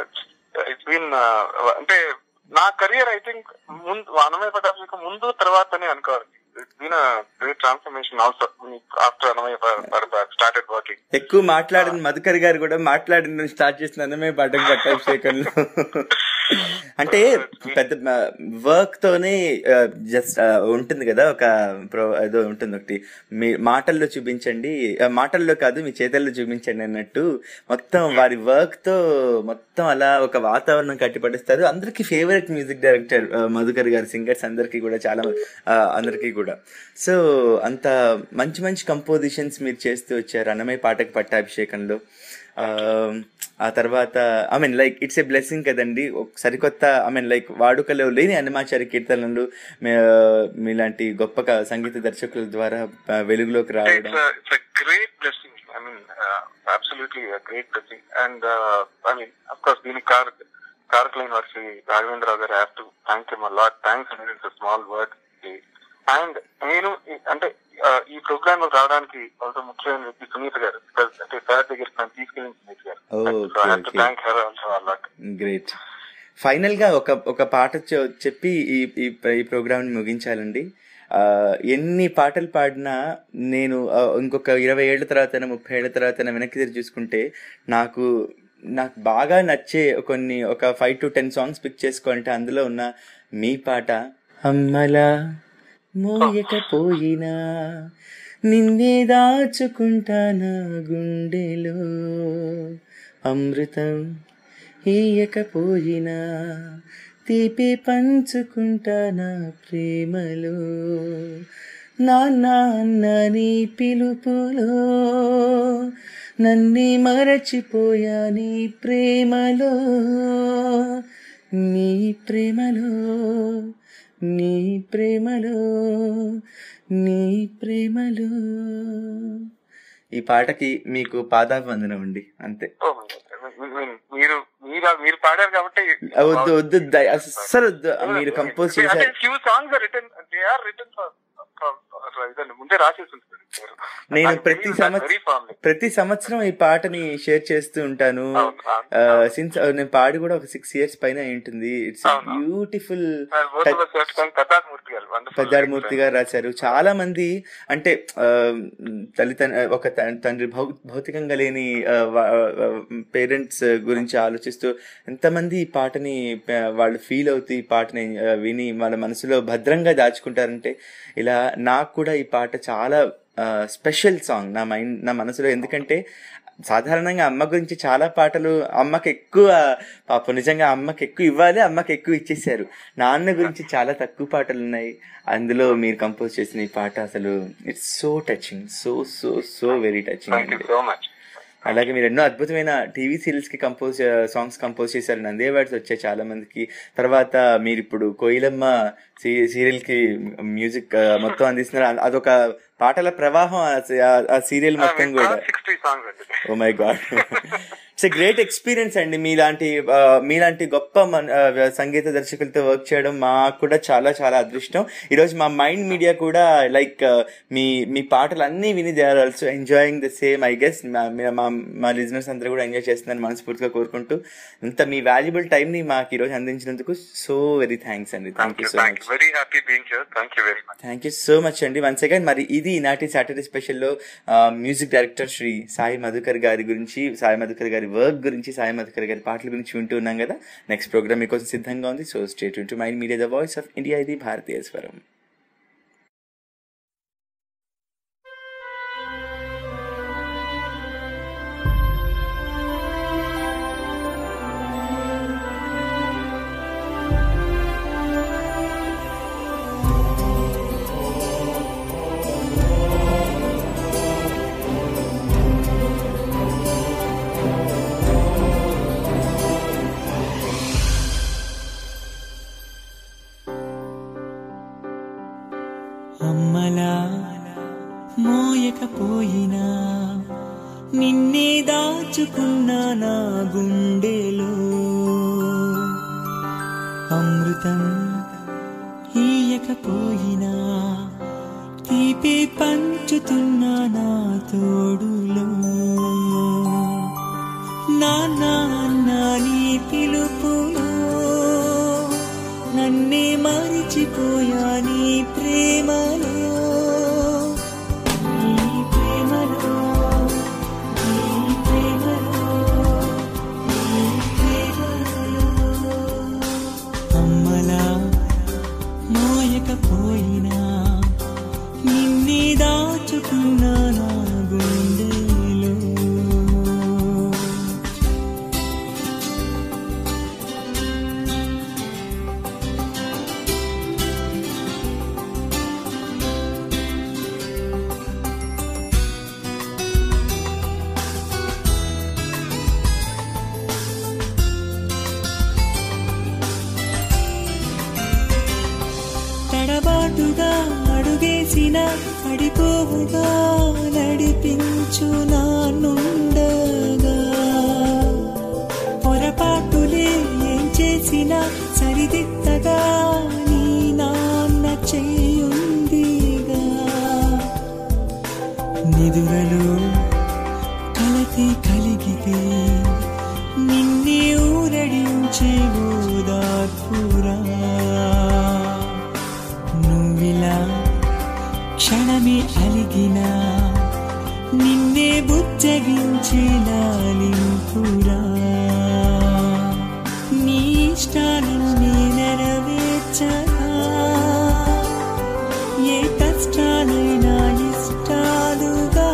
ఇట్స్ బీన్ అంటే నా కెరియర్ ఐ థింక్ ముందు అన్నమయ్య పటాభిషేకం ముందు తర్వాతనే అనుకోవాలి it's been great transformation also after Annamayya started working ఎక్కువ మాట్లాడిన మధుకర్ గారు కూడా మాట్లాడిన స్టార్ట్ చేసిన అన్నమే పాటకు పట్టాభిషేకంలో అంటే పెద్ద వర్క్ తోనే జస్ట్ ఉంటుంది కదా ఒక ప్రో ఏదో ఉంటుంది ఒకటి మీ మాటల్లో చూపించండి ఆ, మాటల్లో కాదు మీ చేతల్లో చూపించండి అన్నట్టు మొత్తం వారి వర్క్ తో మొత్తం అలా ఒక వాతావరణం కట్టిపడిస్తారు అందరికి ఫేవరెట్ మ్యూజిక్ డైరెక్టర్ మధుకర్ గారు సింగర్స్ అందరికీ కూడా చాలా ఆ, అందరికీ కూడా సో అంత మంచి మంచి కంపోజిషన్స్ మీరు చేస్తూ వచ్చారు అన్నమయ్య పాటకు పట్టాభిషేకంలో ఆ, ఆ తర్వాత I mean like it's a blessing కదండి ఒక సరికొత్త ఐ మీన్ లైక్ వాడుకలో లేని అన్నమాచారి కీర్తనలు మీ- మీలాంటి గొప్ప క- సంగీత దర్శకుల ద్వారా ఆ, వెలుగులోకి రావడం it's a, it's a great blessing. I mean, uh, absolutely a great blessing. And uh, I mean, of course, being a car, Karakline or Sri Raghavendra Garu, I have to thank him a lot. Thanks, I mean, it's a small word. And నేను ఈ- అంటే ఆ, ఈ programme లో రావడానికి also ముఖ్యమైన వ్యక్తి సునీత గారు Because అంటే సార్ దగ్గరికి నన్ను తీసుకెళ్ళింది సునీత గారు Oh, so I have to okay, okay. Thank her also a lot great final గా ఒక ఒక పాట చె- చెప్పి ఈ ఈ ఈ ప్రోగ్రామ్ ని ముగించాలండి ఆ, ఎన్ని పాటలు పాడినా నేను ఆ, ఇంకొక ఇరవై ఏళ్ళ తర్వాత ముప్పై ఏళ్ళ తర్వాత వెనక్కి తిరిగి చూసుకుంటే నాకు నాకు బాగా నచ్చే కొన్ని ఒక five to ten songs pick చేసుకోవాలంటే అందులో ఉన్న మీ పాట అమ్మలా మోయకపోయినా నిన్నే దాచుకుంటానా గుండెలో అమృతం ఇయ్యకపోయినా తీపి పంచుకుంటానా ప్రేమలో నాన్న నీ పిలుపులో నన్నే మరచిపోయా నీ ప్రేమలో నీ ప్రేమలో నీ ప్రేమలో నీ ప్రేమలో ఈ పాటకి మీకు పాదాభివందనం అండి అంతే Oh my God. మీ- మీ- మీరు మీరు మీరు పాడారు కాబట్టి వద్దు వద్దు దయ- అస్సలు వద్దు మీరు కంపోజ్ అంటే చేశారు few songs written they are written ఇదండి ముందే రాసేసి ఉంటుంది నేను ప్రతి సంవత్సరం ప్రతి సంవత్సరం ఈ పాటని షేర్ చేస్తూ ఉంటాను సిన్స్ నేను పాడి కూడా ఒక సిక్స్ ఇయర్స్ పైన అయి ఉంటుంది ఇట్స్ బ్యూటిఫుల్ ప్రతాపమూర్తి గారు wonderful. పెద్దాడమూర్తి గారు రాశారు చాలా మంది అంటే ఆ, తల్లిదండ్రి ఒక త- తండ్రి భౌ భౌతికంగా లేని పేరెంట్స్ గురించి ఆలోచిస్తూ ఎంతమంది ఈ పాటని ఆ, వాళ్ళు ఫీల్ అవుతూ ఈ పాటని ఆ, విని వాళ్ళ మనసులో భద్రంగా దాచుకుంటారంటే ఇలా నాకు కూడా ఈ పాట చాలా స్పెషల్ సాంగ్ నా మైండ్ నా మనసులో ఎందుకంటే సాధారణంగా అమ్మ గురించి చాలా పాటలు అమ్మకి ఎక్కువ పాపం నిజంగా అమ్మకి ఎక్కువ ఇవ్వాలి అమ్మకి ఎక్కువ ఇచ్చేసారు నాన్న గురించి చాలా తక్కువ పాటలు ఉన్నాయి అందులో మీరు కంపోజ్ చేసిన ఈ పాట అసలు it's so touching so so so very touching Thank you so much. అలాగే మీరు ఎన్నో అద్భుతమైన టీవీ సీరియల్స్ కి కంపోజ్ సాంగ్స్ కంపోజ్ చేశారు నంది అవార్డ్స్ వచ్చాయి చాలా మందికి తర్వాత మీరు ఇప్పుడు కోయిలమ్మ సీరియల్ కి మ్యూజిక్ మొత్తం అందిస్తున్నారు అ- అదొక పాటల ప్రవాహం ఆ సీ- ఆ- ఆ సీరియల్ మొత్తం కూడా సిక్స్టీ సాంగ్స్ అండి oh my God it's great experience అండి మీలాంటి ఆ, మీలాంటి గొప్ప మన- ఆ, సంగీత దర్శకులతో వర్క్ చేయడం మాకు కూడా చాలా చాలా అదృష్టం ఈరోజు మా మైండ్ మీడియా కూడా లైక్ మీ మీ పాటలు అన్నీ విని they are also enjoying the same I guess మా మా లిజినెస్ అందరూ కూడా ఎంజాయ్ చేస్తున్నారని మనస్ఫూర్తిగా కోరుకుంటూ ఇంత మీ వాల్యుబుల్ టైం ని మాకు ఈరోజు అందించినందుకు సో వెరీ థ్యాంక్స్ అండి thank you so much very happy being here thank you very much thank you so much అండి వన్స్ అగైన్ మరి ఇది ఈనాటి సాటర్డే స్పెషల్లో మ్యూజిక్ డైరెక్టర్ శ్రీ సాయి మధుకర్ గారి గురించి సాయి మధుకర్ గారి వర్క్ గురించి సాయి మధుకర్ గారి పాటల గురించి వింటూ ఉన్నాం కదా నెక్స్ట్ ప్రోగ్రామ్ మీకోసం సిద్ధంగా ఉంది so stay tuned to Mind Media the voice of India ఇది భారతీయ స్వరం అమ్మలా మోయకపోయినా నిన్నే దాచుకున్నా నా గుండెలో అమృతం ఈయకపోయినా తీపి పంచుతున్నా నా తోడులో నాన్న అన్నా నీ పిలుపులో నన్నే మరిచిపోయా నీ ప్రేమలో నీ ప్రేమలో నీ ప్రేమలో నీ ప్రేమలో అమ్మలా మోయకపోయినా నిన్నే దాచుకున్నా నా గుండెలో తడబాటుగా అడుగేసిన పడిపోవుగా నడిపించు నా నుండగా పొరపాటులే ఏం చేసినా సరిదిద్దగా నీ నాన్న చేయుందిగా నిదురలో కలతి కలిగితే నిన్నే ఊరడించే ఓదార్పురా నువ్విలా క్షణమే అలిగినా నిన్నే బుజ్జగించి లాలింపురా నీ ఇష్టాలన్నీ నెరవేర్చగా ఏ కష్టాలైనా ఇష్టాలుగా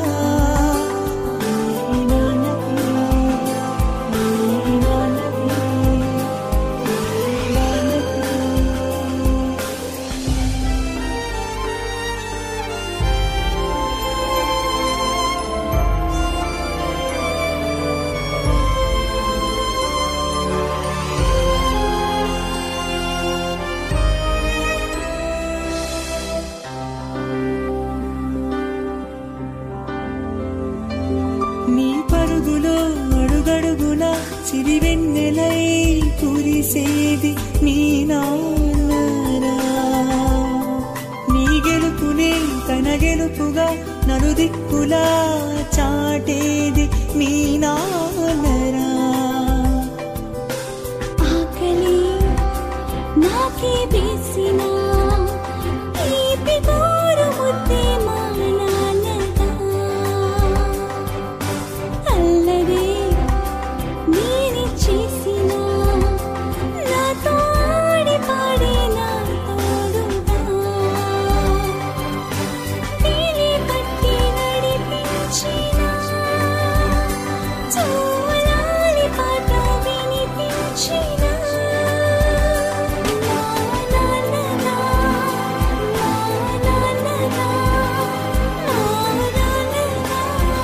నీ నాన్నకి, నీ నాన్నకి, నీ నాన్నకి. సిరివెన్నెలై కురిసేది నీ నాన్నరా నీ గెలుపునే తన గెలుపుగా నలు దిక్కులా చాటేది నీ నాన్నరా ఆకలి నాకే వేసిన తీపి గోరు ముద్దే మా నాన్నదా అల్లరే నేనే చేసిన నాతో ఆడి పాడి నా తోడుగా వేలి పట్టి నడిపించిన చోలాలి పాట వినిపించిన నా నాన్నగా, నా నాన్నగా, నా నాన్నగా.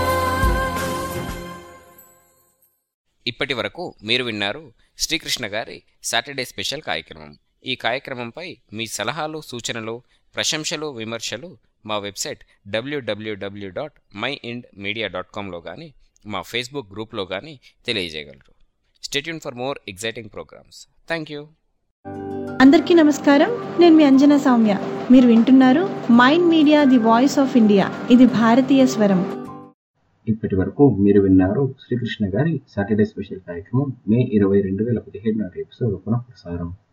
ఇప్పటి వరకు మీరు విన్నారు శ్రీకృష్ణ గారి సాటర్డే స్పెషల్ కార్యక్రమం ఈ కార్యక్రమంపై మీ సలహాలు సూచనలు ప్రశంసలు విమర్శలు మా website WWW dot My Ind Media dot కామ్లో కానీ మా ఫేస్బుక్ గ్రూప్లో కానీ తెలియజేయగలరు stay tuned for more exciting programs thank you అందరికీ నమస్కారం నేను మీ అంజనా సౌమ్య మీరు వింటున్నారు Mind Media the voice of India ఇది భారతీయ స్వరం ఇప్పటి వరకు మీరు విన్నారు శ్రీకృష్ణ గారి సాటర్డే స్పెషల్ కార్యక్రమం మే ఇరవై రెండు వేల పదిహేడు నాటి ఎపిసోడ్ పునః ప్రసారం